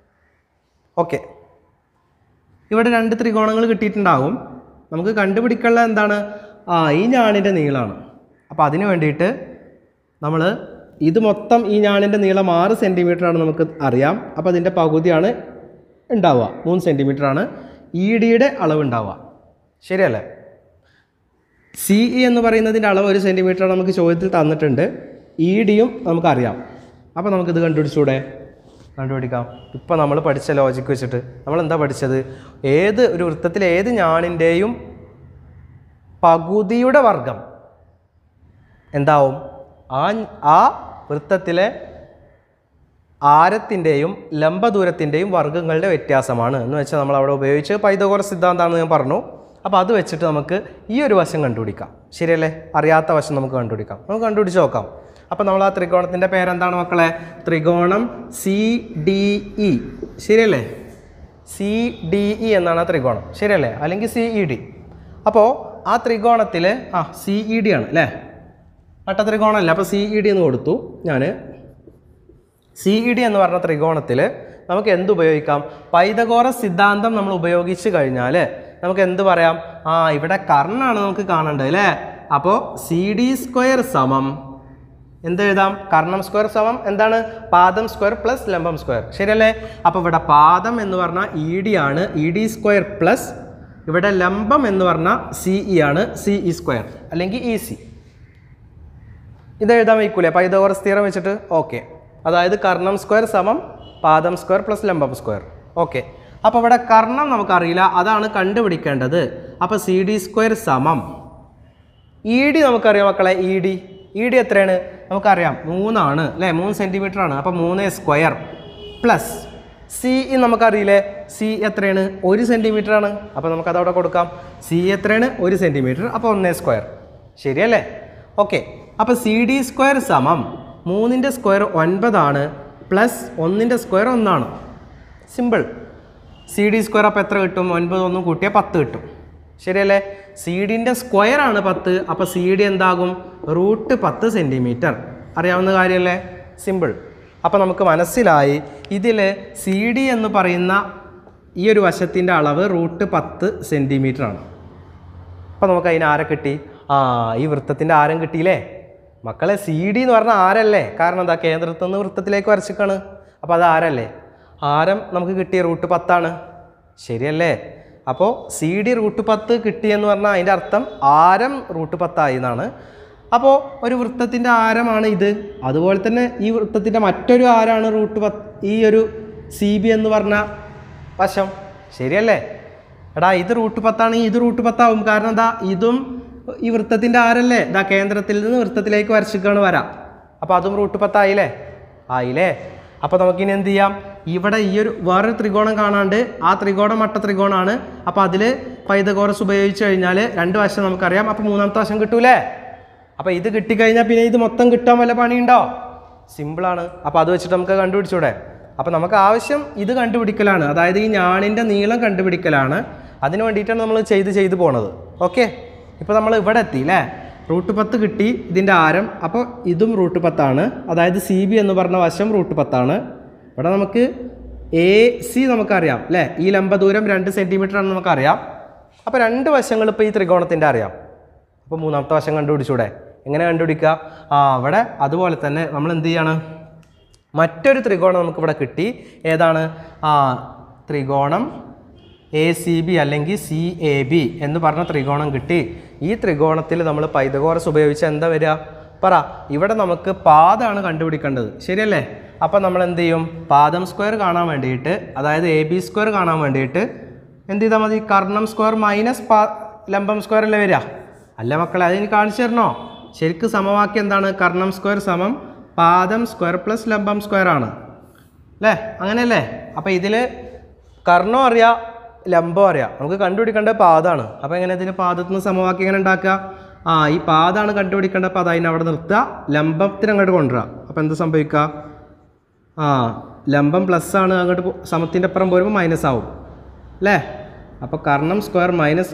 ഓക്കെ ഇവിടെ രണ്ട് ത്രികോണങ്ങൾ കിട്ടിയിട്ടുണ്ടാകും നമുക്ക് കണ്ടുപിടിക്കാനുള്ള എന്താണ് ആ ഈ ഞാണിൻ്റെ നീളമാണ് അപ്പോൾ അതിന് വേണ്ടിയിട്ട് നമ്മൾ ഇത് മൊത്തം ഈ ഞാണിൻ്റെ നീളം ആറ് സെൻറ്റിമീറ്റർ ആണ് നമുക്ക് അറിയാം അപ്പോൾ അതിൻ്റെ പകുതിയാണ് ഉണ്ടാവുക മൂന്ന് സെൻറ്റിമീറ്റർ ആണ് ഇ ഡിയുടെ അളവ് ഉണ്ടാവുക ശരിയല്ലേ സി ഇ എന്ന് പറയുന്നതിൻ്റെ അളവ് ഒരു സെൻറ്റിമീറ്റർ നമുക്ക് ചോദ്യത്തിൽ തന്നിട്ടുണ്ട് ഇ ഡിയും നമുക്കറിയാം അപ്പോൾ നമുക്കിത് കണ്ടുപിടിച്ചൂടെ കണ്ടുപിടിക്കാം ഇപ്പോൾ നമ്മൾ പഠിച്ച ലോജിക്ക് വെച്ചിട്ട് നമ്മൾ എന്താ പഠിച്ചത് ഏത് ഒരു വൃത്തത്തിലെ ഏത് ഞാണിൻ്റെയും പകുതിയുടെ വർഗം എന്താവും ആ ആ വൃത്തത്തിലെ ആരത്തിൻ്റെയും ലംബദൂരത്തിൻ്റെയും വർഗ്ഗങ്ങളുടെ വ്യത്യാസമാണ് എന്ന് വെച്ചാൽ നമ്മൾ അവിടെ ഉപയോഗിച്ച് പൈതകോറ സിദ്ധാന്തമാണെന്ന് ഞാൻ പറഞ്ഞു അപ്പോൾ അത് വെച്ചിട്ട് നമുക്ക് ഈ ഒരു വശം കണ്ടുപിടിക്കാം ശരിയല്ലേ അറിയാത്ത വശം നമുക്ക് കണ്ടുപിടിക്കാം നമുക്ക് കണ്ടുപിടിച്ച് നോക്കാം അപ്പോൾ നമ്മൾ ആ ത്രികോണത്തിൻ്റെ പേരെന്താണ് മക്കളെ ത്രികോണം സി ഡി ഇ ശരിയല്ലേ സി ഡി ഇ എന്നാണ് ആ ത്രികോണം ശരിയല്ലേ അല്ലെങ്കിൽ സി ഇ ഡി അപ്പോൾ ആ ത്രികോണത്തിൽ ആ സി ഇ ഡി ആണ് അല്ലേ വട്ട ത്രികോണമല്ല അപ്പോൾ സി ഇ ഡി എന്ന് കൊടുത്തു ഞാൻ സി ഇ ഡി എന്ന് പറഞ്ഞ ത്രികോണത്തിൽ നമുക്ക് എന്ത് ഉപയോഗിക്കാം പൈതകോറ സിദ്ധാന്തം നമ്മൾ ഉപയോഗിച്ച് കഴിഞ്ഞാൽ നമുക്ക് എന്ത് പറയാം ആ ഇവിടെ കർണാണ് നമുക്ക് കാണേണ്ടത് അല്ലേ അപ്പോൾ സി ഡി സ്ക്വയർ സമം എന്ത് എഴുതാം കർണം സ്ക്വയർ സമം എന്താണ് പാദം സ്ക്വയർ പ്ലസ് ലംബം സ്ക്വയർ ശരിയല്ലേ അപ്പോൾ ഇവിടെ പാദം എന്ന് പറഞ്ഞാൽ ഇ ഡി ആണ് ഇ ഡി സ്ക്വയർ പ്ലസ് ഇവിടെ ലംബം എന്ന് പറഞ്ഞാൽ സി ഇ ആണ് സി ഇ സ്ക്വയർ അല്ലെങ്കിൽ ഇ സി ഇത് എഴുതാൻ വയ്ക്കൂലേ പൈതകോറസ് തീരം വെച്ചിട്ട് ഓക്കെ അതായത് കർണം സ്ക്വയർ സമം പാദം സ്ക്വയർ പ്ലസ് ലംബം സ്ക്വയർ ഓക്കെ അപ്പോൾ ഇവിടെ കർണം നമുക്കറിയില്ല അതാണ് കണ്ടുപിടിക്കേണ്ടത് അപ്പോൾ സി ഡി സ്ക്വയർ സമം ഇ ഡി നമുക്കറിയാം മക്കളെ ഇ ഡി ഇ ഡി എത്രയാണ് നമുക്കറിയാം മൂന്നാണ് അല്ലേ മൂന്ന് സെൻറ്റിമീറ്റർ ആണ് അപ്പോൾ മൂന്ന് സ്ക്വയർ പ്ലസ് സി ഇ നമുക്കറിയില്ലേ സി എത്രയാണ് ഒരു സെൻറ്റിമീറ്റർ ആണ് അപ്പോൾ നമുക്കത് അവിടെ കൊടുക്കാം സി എത്രയാണ് ഒരു സെൻറ്റിമീറ്റർ അപ്പോൾ ഒന്നേ സ്ക്വയർ ശരിയല്ലേ ഓക്കെ അപ്പോൾ സി ഡി സ്ക്വയർ സമം മൂന്നിൻ്റെ സ്ക്വയർ ഒൻപതാണ് പ്ലസ് ഒന്നിൻ്റെ സ്ക്വയർ ഒന്നാണ് സിമ്പിൾ സി ഡി സ്ക്വയർ അപ്പോൾ എത്ര കിട്ടും ഒൻപത് ഒന്നും കൂട്ടിയാൽ പത്ത് കിട്ടും ശരിയല്ലേ സി ഡിൻ്റെ സ്ക്വയർ ആണ് പത്ത് അപ്പോൾ സി ഡി എന്താകും റൂട്ട് പത്ത് സെൻറ്റിമീറ്റർ അറിയാവുന്ന കാര്യമല്ലേ സിമ്പിൾ അപ്പോൾ നമുക്ക് മനസ്സിലായി ഇതിൽ സി ഡി എന്ന് പറയുന്ന ഈ ഒരു വശത്തിൻ്റെ അളവ് റൂട്ട് പത്ത് സെൻറ്റിമീറ്റർ ആണ് അപ്പോൾ നമുക്ക് അതിന് ആരെ കിട്ടി ആ ഈ വൃത്തത്തിൻ്റെ ആരം കിട്ടിയില്ലേ മക്കളെ സി ഡി എന്ന് പറഞ്ഞാൽ ആരല്ലേ കാരണം എന്താ കേന്ദ്രത്തിൽ നിന്ന് വൃത്തത്തിലേക്ക് വരച്ചിക്കാണ് അപ്പോൾ അത് ആരല്ലേ ആരം നമുക്ക് കിട്ടിയ റൂട്ട് പത്താണ് ശരിയല്ലേ അപ്പോൾ സി ഡി റൂട്ട് പത്ത് കിട്ടിയെന്ന് പറഞ്ഞാൽ അതിൻ്റെ അർത്ഥം ആരം റൂട്ട് പത്തായി എന്നാണ് അപ്പോൾ ഒരു വൃത്തത്തിൻ്റെ ആരമാണ് ഇത് അതുപോലെ തന്നെ ഈ വൃത്തത്തിൻ്റെ മറ്റൊരു ആരാണ് റൂട്ട് പത്ത് ഈ ഒരു സി ബി എന്ന് പറഞ്ഞ വശം ശരിയല്ലേ എടാ ഇത് റൂട്ട് പത്താണെങ്കിൽ ഇത് റൂട്ട് പത്താവും കാരണം എന്താ ഇതും ഈ വൃത്തത്തിൻ്റെ ആരല്ലേ ഇതാ കേന്ദ്രത്തിൽ നിന്ന് വൃത്തത്തിലേക്ക് വരച്ചിക്കാണ് വരാം അപ്പോൾ അതും റൂട്ട് പത്തായില്ലേ ആയില്ലേ അപ്പോൾ നമുക്കിനി എന്ത് ചെയ്യാം ഇവിടെ ഈ ഒരു വേറൊരു ത്രികോണം കാണാണ്ട് ആ ത്രികോണം മട്ട ത്രികോണമാണ് അപ്പോൾ അതിൽ പൈതകോറസ് ഉപയോഗിച്ച് കഴിഞ്ഞാൽ രണ്ട് വശം നമുക്കറിയാം അപ്പോൾ മൂന്നാമത്തെ വശം കിട്ടൂലേ അപ്പോൾ ഇത് കിട്ടിക്കഴിഞ്ഞാൽ പിന്നെ ഇത് മൊത്തം കിട്ടാൻ വല്ല പണിയുണ്ടോ സിമ്പിളാണ് അപ്പോൾ അത് വെച്ചിട്ട് നമുക്ക് കണ്ടുപിടിച്ചൂടെ അപ്പോൾ നമുക്ക് ആവശ്യം ഇത് കണ്ടുപിടിക്കലാണ് അതായത് ഈ ഞാണിൻ്റെ നീളം കണ്ടുപിടിക്കലാണ് അതിന് വേണ്ടിയിട്ടാണ് നമ്മൾ ചെയ്ത് ചെയ്ത് പോണത് ഓക്കെ ഇപ്പോൾ നമ്മൾ ഇവിടെ എത്തി അല്ലേ റൂട്ട് പത്ത് കിട്ടി ഇതിൻ്റെ ആരം അപ്പോൾ ഇതും റൂട്ട് പത്താണ് അതായത് സി ബി എന്ന് പറഞ്ഞ വശം റൂട്ട് പത്താണ് ഇവിടെ നമുക്ക് എ സി നമുക്കറിയാം അല്ലേ ഈ ലംബ ദൂരം രണ്ട് സെൻറ്റിമീറ്റർ ആണെന്ന് നമുക്കറിയാം അപ്പോൾ രണ്ട് വശങ്ങൾ ഇപ്പോൾ ഈ ത്രികോണത്തിൻ്റെ അറിയാം അപ്പോൾ മൂന്നാമത്തെ വശം കണ്ടുപിടിച്ചൂടെ എങ്ങനെ കണ്ടുപിടിക്കുക ആ അവിടെ അതുപോലെ തന്നെ നമ്മൾ എന്ത് ചെയ്യാണ് മറ്റൊരു ത്രികോണം നമുക്കിവിടെ കിട്ടി ഏതാണ് ആ ത്രികോണം എ സി ബി അല്ലെങ്കിൽ സി എ ബി എന്ന് പറഞ്ഞ ത്രികോണം കിട്ടി ഈ ത്രികോണത്തിൽ നമ്മൾ പൈതകോറസ് ഉപയോഗിച്ച് എന്താ വരിക പറ ഇവിടെ നമുക്ക് പാദമാണ് കണ്ടുപിടിക്കേണ്ടത് ശരിയല്ലേ അപ്പം നമ്മൾ എന്ത് ചെയ്യും പാദം സ്ക്വയർ കാണാൻ വേണ്ടിയിട്ട് അതായത് എ ബി സ്ക്വയർ കാണാൻ വേണ്ടിയിട്ട് എന്ത് ചെയ്താൽ മതി കർണം സ്ക്വയർ മൈനസ് പാ ലംബം സ്ക്വയർ അല്ലേ വരിക അല്ല മക്കളെ അതിന് കാണിച്ചു തരണോ ശരിക്കും സമവാക്യം എന്താണ് കർണം സ്ക്വയർ സമം പാദം സ്ക്വയർ പ്ലസ് ലംബം സ്ക്വയർ ആണ് അല്ലേ അങ്ങനെയല്ലേ അപ്പോൾ ഇതിൽ കർണം അറിയാം ലംബം അറിയാം നമുക്ക് കണ്ടുപിടിക്കേണ്ടത് പാദമാണ് അപ്പോൾ എങ്ങനെ ഇതിന് പാദത്തിൽ നിന്ന് സമവാക്യം എങ്ങനെ ഉണ്ടാക്കുക ആ ഈ പാദമാണ് കണ്ടുപിടിക്കേണ്ടത് അപ്പോൾ അത് അതിനെ അവിടെ നിർത്തുക ലംബത്തിന് അങ്ങോട്ട് കൊണ്ടുവരിക അപ്പോൾ എന്ത് സംഭവിക്കുക ആ ലംബം പ്ലസ് ആണ് അങ്ങോട്ട് പോ- സമത്തിൻ്റെ അപ്പുറം പോരുമ്പോൾ മൈനസ് ആവും അല്ലേ അപ്പോൾ കർണം സ്ക്വയർ മൈനസ്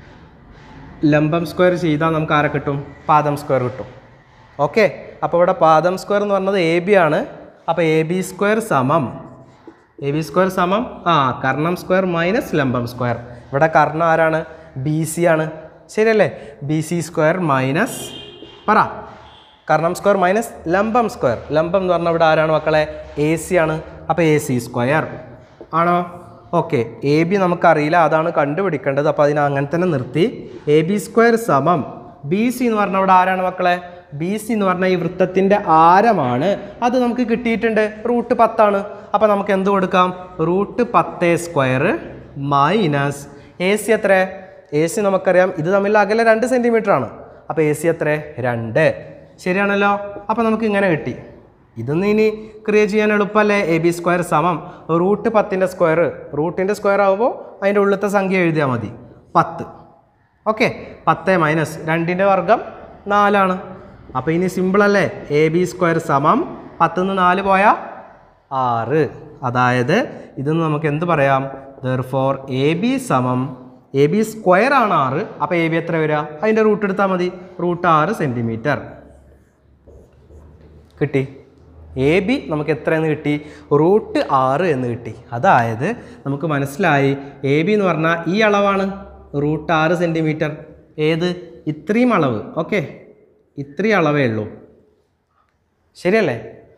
ലംബം സ്ക്വയർ ചെയ്താൽ നമുക്ക് ആരെ കിട്ടും പാദം സ്ക്വയർ കിട്ടും ഓക്കെ അപ്പോൾ ഇവിടെ പാദം സ്ക്വയർ എന്ന് പറഞ്ഞത് എ ബി ആണ് അപ്പോൾ എ ബി സ്ക്വയർ സമം എ ബി സ്ക്വയർ സമം ആ കർണം സ്ക്വയർ മൈനസ് ലംബം സ്ക്വയർ ഇവിടെ കർണം ആരാണ് ബി സി ആണ് ശരിയല്ലേ ബി സി സ്ക്വയർ മൈനസ് പറ കർണം സ്ക്വയർ മൈനസ് ലംബം സ്ക്വയർ ലംബം എന്ന് പറഞ്ഞാൽ ഇവിടെ ആരാണ് മക്കളെ എ സി ആണ് അപ്പോൾ എ സി സ്ക്വയർ ആണോ ഓക്കെ എ ബി നമുക്കറിയില്ല അതാണ് കണ്ടുപിടിക്കേണ്ടത് അപ്പോൾ അതിനെ അങ്ങനെ തന്നെ നിർത്തി എ ബി സ്ക്വയർ സമം ബി സി എന്ന് പറഞ്ഞാൽ ഇവിടെ ആരാണ് മക്കളെ ബി സി എന്ന് പറഞ്ഞാൽ ഈ വൃത്തത്തിൻ്റെ ആരമാണ് അത് നമുക്ക് കിട്ടിയിട്ടുണ്ട് റൂട്ട് പത്താണ് അപ്പോൾ നമുക്ക് എന്ത് കൊടുക്കാം റൂട്ട് പത്ത് സ്ക്വയർ മൈനസ് എ സി എത്ര എ സി നമുക്കറിയാം ഇത് തമ്മിൽ അകലെ രണ്ട് സെൻറ്റിമീറ്റർ ആണ് അപ്പോൾ എ സി എത്ര രണ്ട് ശരിയാണല്ലോ അപ്പോൾ നമുക്ക് ഇങ്ങനെ കിട്ടി ഇതൊന്നും ഇനി ക്രിയേറ്റ് ചെയ്യാൻ എളുപ്പമല്ലേ എ ബി സ്ക്വയർ സമം റൂട്ട് പത്തിൻ്റെ സ്ക്വയർ റൂട്ടിൻ്റെ സ്ക്വയർ ആകുമ്പോൾ അതിൻ്റെ ഉള്ളിലത്തെ സംഖ്യ എഴുതിയാൽ മതി പത്ത് ഓക്കെ പത്ത് മൈനസ് രണ്ടിൻ്റെ വർഗം നാലാണ് അപ്പോൾ ഇനി സിമ്പിളല്ലേ എ ബി സ്ക്വയർ സമം പത്തുനിന്ന് നാല് പോയാൽ ആറ് അതായത് ഇതെന്ന് നമുക്ക് എന്ത് പറയാം ദർ ഫോർ എ ബി സമം എ ബി സ്ക്വയർ ആണ് ആറ് അപ്പോൾ എ ബി എത്ര വരിക അതിൻ്റെ റൂട്ട് എടുത്താൽ മതി റൂട്ട് ആറ് സെൻറ്റിമീറ്റർ കിട്ടി എ ബി നമുക്ക് എത്ര എന്ന് കിട്ടി റൂട്ട് ആറ് എന്ന് കിട്ടി അതായത് നമുക്ക് മനസ്സിലായി എ ബി എന്ന് പറഞ്ഞാൽ ഈ അളവാണ് റൂട്ട് ആറ് സെൻറ്റിമീറ്റർ ഏത് ഇത്രയും അളവ് ഓക്കെ ഇത്രയും അളവേ ഉള്ളൂ ശരിയല്ലേ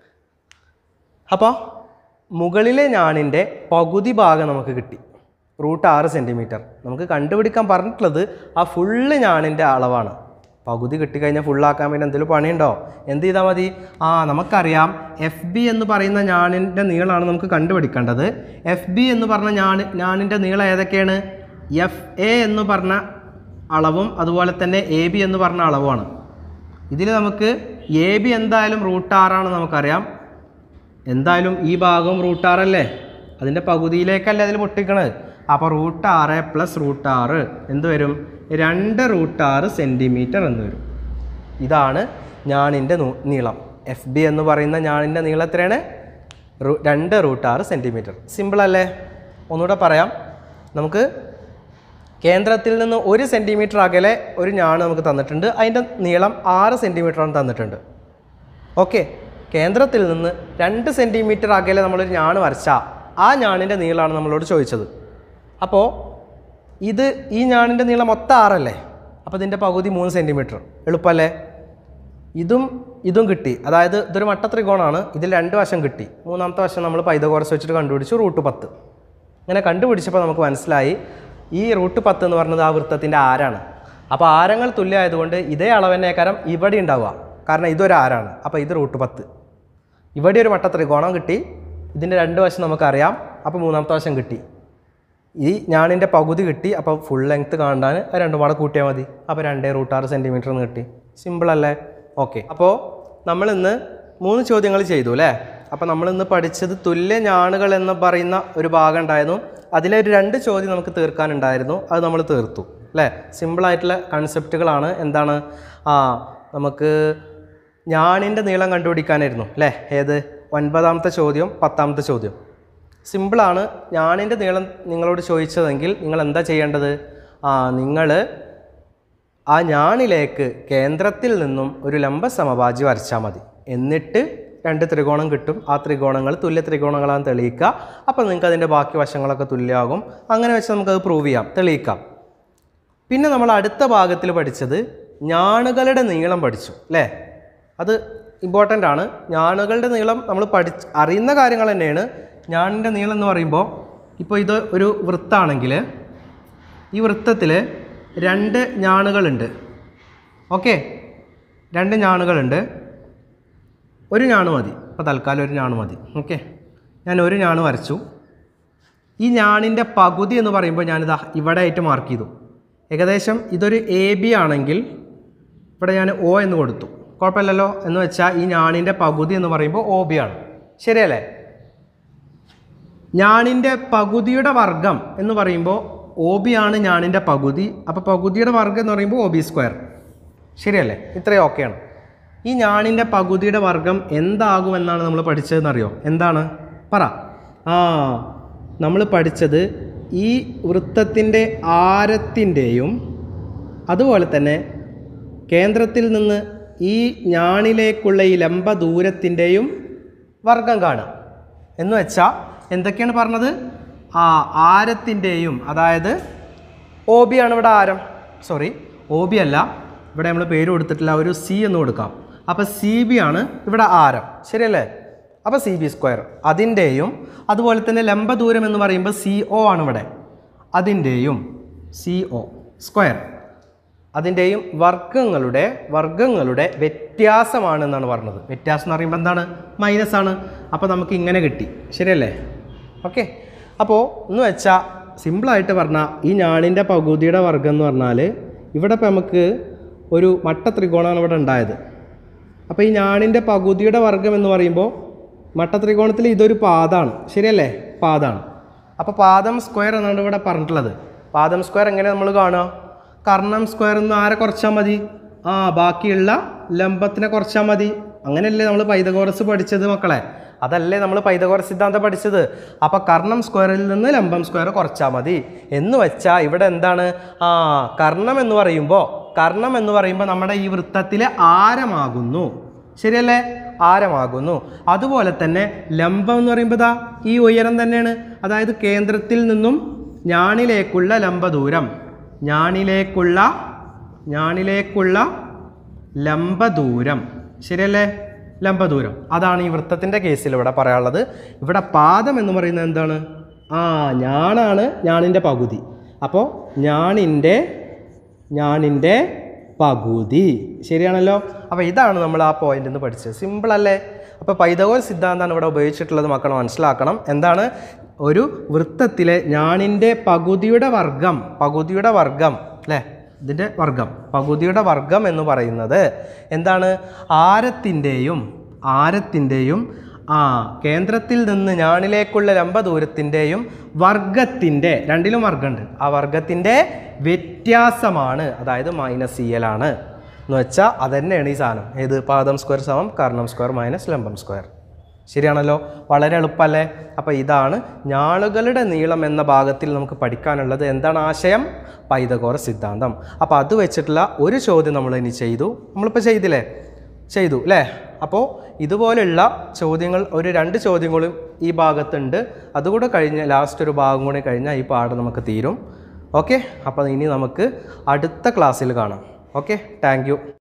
അപ്പോൾ മുകളിലെ ഞാണിൻ്റെ പകുതി ഭാഗം നമുക്ക് കിട്ടി റൂട്ട് ആറ് സെൻറ്റിമീറ്റർ നമുക്ക് കണ്ടുപിടിക്കാൻ പറഞ്ഞിട്ടുള്ളത് ആ ഫുള്ള് ഞാണിൻ്റെ അളവാണ് പകുതി കിട്ടിക്കഴിഞ്ഞാൽ ഫുള്ളാക്കാൻ വേണ്ടി എന്തെങ്കിലും പണിയുണ്ടോ എന്ത് ചെയ്താൽ മതി ആ നമുക്കറിയാം എഫ് ബി എന്ന് പറയുന്ന ഞാണിൻ്റെ നീളമാണ് നമുക്ക് കണ്ടുപിടിക്കേണ്ടത് എഫ് ബി എന്ന് പറഞ്ഞ ഞാണ് ഞാണിൻ്റെ നീളം ഏതൊക്കെയാണ് എഫ് എ എന്ന് പറഞ്ഞ അളവും അതുപോലെ തന്നെ എ ബി എന്ന് പറഞ്ഞ അളവുമാണ് ഇതിൽ നമുക്ക് എ ബി എന്തായാലും റൂട്ട് ആറാണ് നമുക്കറിയാം എന്തായാലും ഈ ഭാഗം റൂട്ട് ആറല്ലേ അതിൻ്റെ പകുതിയിലേക്കല്ലേ അതിൽ പൊട്ടിക്കണത് അപ്പോൾ റൂട്ട് ആറ് പ്ലസ് റൂട്ട് ആറ് എന്ത് വരും രണ്ട് റൂട്ട് ആറ് സെൻറ്റിമീറ്റർ എന്ന് വരും ഇതാണ് ഞാണിൻ്റെ നൂ- നീളം എഫ് ബി എന്ന് പറയുന്ന ഞാണിൻ്റെ നീളം എത്രയാണ് റൂ- രണ്ട് റൂട്ട് ആറ് സെൻറ്റിമീറ്റർ സിമ്പിളല്ലേ ഒന്നുകൂടെ പറയാം നമുക്ക് കേന്ദ്രത്തിൽ നിന്ന് ഒരു സെൻറ്റിമീറ്റർ അകലെ ഒരു ഞാണ് നമുക്ക് തന്നിട്ടുണ്ട് അതിൻ്റെ നീളം ആറ് സെൻറ്റിമീറ്ററാണ് തന്നിട്ടുണ്ട് ഓക്കെ കേന്ദ്രത്തിൽ നിന്ന് രണ്ട് സെൻറ്റിമീറ്റർ അകലെ നമ്മളൊരു ഞാണ് വരച്ചാൽ ആ ഞാണിൻ്റെ നീളമാണ് നമ്മളോട് ചോദിച്ചത് അപ്പോൾ ഇത് ഈ ഞാണിൻ്റെ നീളം മൊത്തം ആറല്ലേ അപ്പോൾ ഇതിൻ്റെ പകുതി മൂന്ന് സെൻറ്റിമീറ്റർ എളുപ്പമല്ലേ ഇതും ഇതും കിട്ടി അതായത് ഇതൊരു മട്ട ത്രികോണമാണ് ഇതിൽ രണ്ട് വശം കിട്ടി മൂന്നാമത്തെ വശം നമ്മൾ പൈതകോറസ് വെച്ചിട്ട് കണ്ടുപിടിച്ചു റൂട്ട് പത്ത് ഇങ്ങനെ കണ്ടുപിടിച്ചപ്പോൾ നമുക്ക് മനസ്സിലായി ഈ റൂട്ട് പത്ത് എന്ന് പറഞ്ഞത് ആ വൃത്തത്തിൻ്റെ ആരാണ് അപ്പോൾ ആരങ്ങൾ തുല്യമായതുകൊണ്ട് ഇതേ അളവന്നേക്കാരം ഇവിടെ ഉണ്ടാവുക കാരണം ഇതൊരു ആരാണ് അപ്പോൾ ഇത് റൂട്ട് പത്ത് ഇവിടെ ഒരു മട്ട ത്രികോണം കിട്ടി ഇതിൻ്റെ രണ്ട് വശം നമുക്കറിയാം അപ്പോൾ മൂന്നാമത്തെ വശം കിട്ടി ഈ ഞാണിൻ്റെ പകുതി കിട്ടി അപ്പോൾ ഫുൾ ലെങ്ത്ത് കാണാൻ അത് രണ്ടും കൂടെ കൂട്ടിയാൽ മതി അപ്പോൾ രണ്ടേ റൂട്ട് ആറ് സെൻറ്റിമീറ്റർ എന്ന് കിട്ടി സിമ്പിൾ അല്ലേ ഓക്കെ അപ്പോൾ നമ്മളിന്ന് മൂന്ന് ചോദ്യങ്ങൾ ചെയ്തു അല്ലേ അപ്പോൾ നമ്മളിന്ന് പഠിച്ചത് തുല്യ ഞാണുകൾ എന്ന് പറയുന്ന ഒരു ഭാഗം ഉണ്ടായിരുന്നു അതിലെ ഒരു രണ്ട് ചോദ്യം നമുക്ക് തീർക്കാനുണ്ടായിരുന്നു അത് നമ്മൾ തീർത്തു അല്ലേ സിമ്പിളായിട്ടുള്ള കൺസെപ്റ്റുകളാണ് എന്താണ് ആ നമുക്ക് ഞാണിൻ്റെ നീളം കണ്ടുപിടിക്കാനായിരുന്നു അല്ലേ ഏത് ഒൻപതാമത്തെ ചോദ്യം പത്താമത്തെ ചോദ്യം സിമ്പിളാണ് ഞാണിൻ്റെ നീളം നിങ്ങളോട് ചോദിച്ചതെങ്കിൽ നിങ്ങൾ എന്താ ചെയ്യേണ്ടത് ആ നിങ്ങൾ ആ ഞാണിലേക്ക് കേന്ദ്രത്തിൽ നിന്നും ഒരു ലംബ സമഭാജി വരച്ചാൽ മതി എന്നിട്ട് രണ്ട് ത്രികോണം കിട്ടും ആ ത്രികോണങ്ങൾ തുല്യ ത്രികോണങ്ങളാണ് തെളിയിക്കുക അപ്പോൾ നിങ്ങൾക്ക് അതിൻ്റെ ബാക്കി വശങ്ങളൊക്കെ തുല്യമാകും അങ്ങനെ വെച്ച് നമുക്കത് പ്രൂവ് ചെയ്യാം തെളിയിക്കാം പിന്നെ നമ്മൾ അടുത്ത ഭാഗത്തിൽ പഠിച്ചത് ഞാണുകളുടെ നീളം പഠിച്ചു അല്ലേ അത് ഇമ്പോർട്ടൻ്റ് ആണ് ഞാണുകളുടെ നീളം നമ്മൾ പഠിച്ച് അറിയുന്ന കാര്യങ്ങൾ തന്നെയാണ് ഞാണിൻ്റെ നീളം എന്ന് പറയുമ്പോൾ ഇപ്പോൾ ഇത് ഒരു വൃത്താണെങ്കിൽ ഈ വൃത്തത്തിൽ രണ്ട് ഞാണുകളുണ്ട് ഓക്കെ രണ്ട് ഞാണുകളുണ്ട് ഒരു ഞാണ് മതി ഇപ്പോൾ തൽക്കാലം ഒരു ഞാണ് മതി ഓക്കെ ഞാൻ ഒരു ഞാണ് വരച്ചു ഈ ഞാണിൻ്റെ പകുതി എന്ന് പറയുമ്പോൾ ഞാനിതാ ഇവിടെ ആയിട്ട് മാർക്ക് ചെയ്തു ഏകദേശം ഇതൊരു എ ബി ആണെങ്കിൽ ഇവിടെ ഞാൻ ഒ എന്ന് കൊടുത്തു കുഴപ്പമില്ലല്ലോ എന്ന് വെച്ചാൽ ഈ ഞാണിൻ്റെ പകുതി എന്ന് പറയുമ്പോൾ ഒ ബി ആണ് ശരിയല്ലേ ഞാണിൻ്റെ പകുതിയുടെ വർഗം എന്ന് പറയുമ്പോൾ ഒ ബി ആണ് ഞാണിൻ്റെ പകുതി അപ്പോൾ പകുതിയുടെ വർഗം എന്ന് പറയുമ്പോൾ ഒ ബി സ്ക്വയർ ശരിയല്ലേ ഇത്രയും ഓക്കെയാണ് ഈ ഞാണിൻ്റെ പകുതിയുടെ വർഗം എന്താകുമെന്നാണ് നമ്മൾ പഠിച്ചതെന്നറിയോ എന്താണ് പറ ആ നമ്മൾ പഠിച്ചത് ഈ വൃത്തത്തിൻ്റെ ആരത്തിൻ്റെയും അതുപോലെ തന്നെ കേന്ദ്രത്തിൽ നിന്ന് ഈ ഞാണിലേക്കുള്ള ഈ ലംബ ദൂരത്തിൻ്റെയും വർഗം കാണുക എന്ന് വെച്ചാൽ എന്തൊക്കെയാണ് പറഞ്ഞത് ആ ആരത്തിൻ്റെയും അതായത് ഒ ബി ആണ് ഇവിടെ ആരം സോറി ഒ ബി അല്ല ഇവിടെ നമ്മൾ പേര് കൊടുത്തിട്ടില്ല ഒരു സി എന്ന് കൊടുക്കാം അപ്പോൾ സി ബി ആണ് ഇവിടെ ആരം ശരിയല്ലേ അപ്പോൾ സി ബി സ്ക്വയർ അതിൻ്റെയും അതുപോലെ തന്നെ ലംബ ദൂരം എന്ന് പറയുമ്പോൾ സി ഒ ആണ് ഇവിടെ അതിൻ്റെയും സി ഒ സ്ക്വയർ അതിൻ്റെയും വർഗങ്ങളുടെ വർഗങ്ങളുടെ വ്യത്യാസമാണെന്നാണ് പറഞ്ഞത് വ്യത്യാസം എന്ന് പറയുമ്പോൾ എന്താണ് മൈനസ് ആണ് അപ്പോൾ നമുക്ക് ഇങ്ങനെ കിട്ടി ശരിയല്ലേ ഓക്കെ അപ്പോൾ എന്ന് വെച്ചാൽ സിമ്പിളായിട്ട് പറഞ്ഞാൽ ഈ ഞാണിൻ്റെ പകുതിയുടെ വർഗം എന്ന് പറഞ്ഞാൽ ഇവിടെ ഇപ്പോൾ നമുക്ക് ഒരു മട്ട ത്രികോണമാണ് ഇവിടെ ഉണ്ടായത് അപ്പോൾ ഈ ഞാണിൻ്റെ പകുതിയുടെ വർഗം എന്ന് പറയുമ്പോൾ മട്ട ത്രികോണത്തിൽ ഇതൊരു പാദമാണ് ശരിയല്ലേ പാദമാണ് അപ്പോൾ പാദം സ്ക്വയർ എന്നാണ് ഇവിടെ പറഞ്ഞിട്ടുള്ളത് പാദം സ്ക്വയർ എങ്ങനെ നമ്മൾ കാണുക കർണം സ്ക്വയർ എന്ന് ആരെ കുറച്ചാൽ മതി ആ ബാക്കിയുള്ള ലംബത്തിനെ കുറച്ചാൽ മതി അങ്ങനെയല്ലേ നമ്മൾ പൈതകോറസ് പഠിച്ചത് മക്കളെ അതല്ലേ നമ്മൾ പൈതകോറസ് സിദ്ധാന്തം പഠിച്ചത് അപ്പോൾ കർണം സ്ക്വയറിൽ നിന്ന് ലംബം സ്ക്വയർ കുറച്ചാൽ മതി എന്ന് വെച്ചാൽ ഇവിടെ എന്താണ് ആ കർണം എന്ന് പറയുമ്പോൾ കർണം എന്ന് പറയുമ്പോൾ നമ്മുടെ ഈ വൃത്തത്തിലെ ആരമാകുന്നു ശരിയല്ലേ ആരമാകുന്നു അതുപോലെ തന്നെ ലംബം എന്ന് പറയുമ്പോൾ ദാ ഈ ഉയരം തന്നെയാണ് അതായത് കേന്ദ്രത്തിൽ നിന്നും ഞാണിലേക്കുള്ള ലംബ ദൂരം ഞാണിലേക്കുള്ള ഞാണിലേക്കുള്ള ലംബ ദൂരം ശരിയല്ലേ ലംബ ദൂരം അതാണ് ഈ വൃത്തത്തിൻ്റെ കേസിൽ ഇവിടെ പറയാനുള്ളത് ഇവിടെ പാദം എന്ന് പറയുന്നത് എന്താണ് ആ ഞാണാണ് ഞാണിൻ്റെ പകുതി അപ്പോൾ ഞാണിൻ്റെ ഞാണിൻ്റെ പകുതി ശരിയാണല്ലോ അപ്പോൾ ഇതാണ് നമ്മൾ ആ പോയിന്റിൽ നിന്ന് പഠിച്ചത് സിമ്പിൾ അല്ലേ അപ്പോൾ പൈതകോൽ സിദ്ധാന്തമാണ് ഇവിടെ ഉപയോഗിച്ചിട്ടുള്ളത് മക്കൾ മനസ്സിലാക്കണം എന്താണ് ഒരു വൃത്തത്തിലെ ഞാണിൻ്റെ പകുതിയുടെ വർഗം പകുതിയുടെ വർഗം അല്ലേ ഇതിൻ്റെ വർഗം പകുതിയുടെ വർഗം എന്ന് പറയുന്നത് എന്താണ് ആരത്തിൻ്റെയും ആരത്തിൻ്റെയും ആ കേന്ദ്രത്തിൽ നിന്ന് ഞാണിലേക്കുള്ള ലംബ ദൂരത്തിൻ്റെയും വർഗത്തിൻ്റെ രണ്ടിലും വർഗമുണ്ട് ആ വർഗത്തിൻ്റെ വ്യത്യാസമാണ് അതായത് മൈനസ് സി എൽ ആണ് എന്ന് വെച്ചാൽ അതന്നെയാണ് ഈ സാധനം ഏത് പാദം സ്ക്വയർ സമം കർണം സ്ക്വയർ മൈനസ് ലംബം സ്ക്വയർ ശരിയാണല്ലോ വളരെ എളുപ്പമല്ലേ അപ്പോൾ ഇതാണ് ഞാളുകളുടെ നീളം എന്ന ഭാഗത്തിൽ നമുക്ക് പഠിക്കാനുള്ളത് എന്താണ് ആശയം പൈതകോറ സിദ്ധാന്തം അപ്പോൾ അത് വെച്ചിട്ടുള്ള ഒരു ചോദ്യം നമ്മൾ ഇനി ചെയ്തു നമ്മളിപ്പോൾ ചെയ്തില്ലേ ചെയ്തു അല്ലേ അപ്പോൾ ഇതുപോലെയുള്ള ചോദ്യങ്ങൾ ഒരു രണ്ട് ചോദ്യങ്ങളും ഈ ഭാഗത്തുണ്ട് അതുകൂടെ കഴിഞ്ഞ് ലാസ്റ്റ് ഒരു ഭാഗം കൂടി കഴിഞ്ഞാൽ ഈ പാഠം നമുക്ക് തീരും ഓക്കെ അപ്പോൾ ഇനി നമുക്ക് അടുത്ത ക്ലാസ്സിൽ കാണാം ഓക്കെ താങ്ക്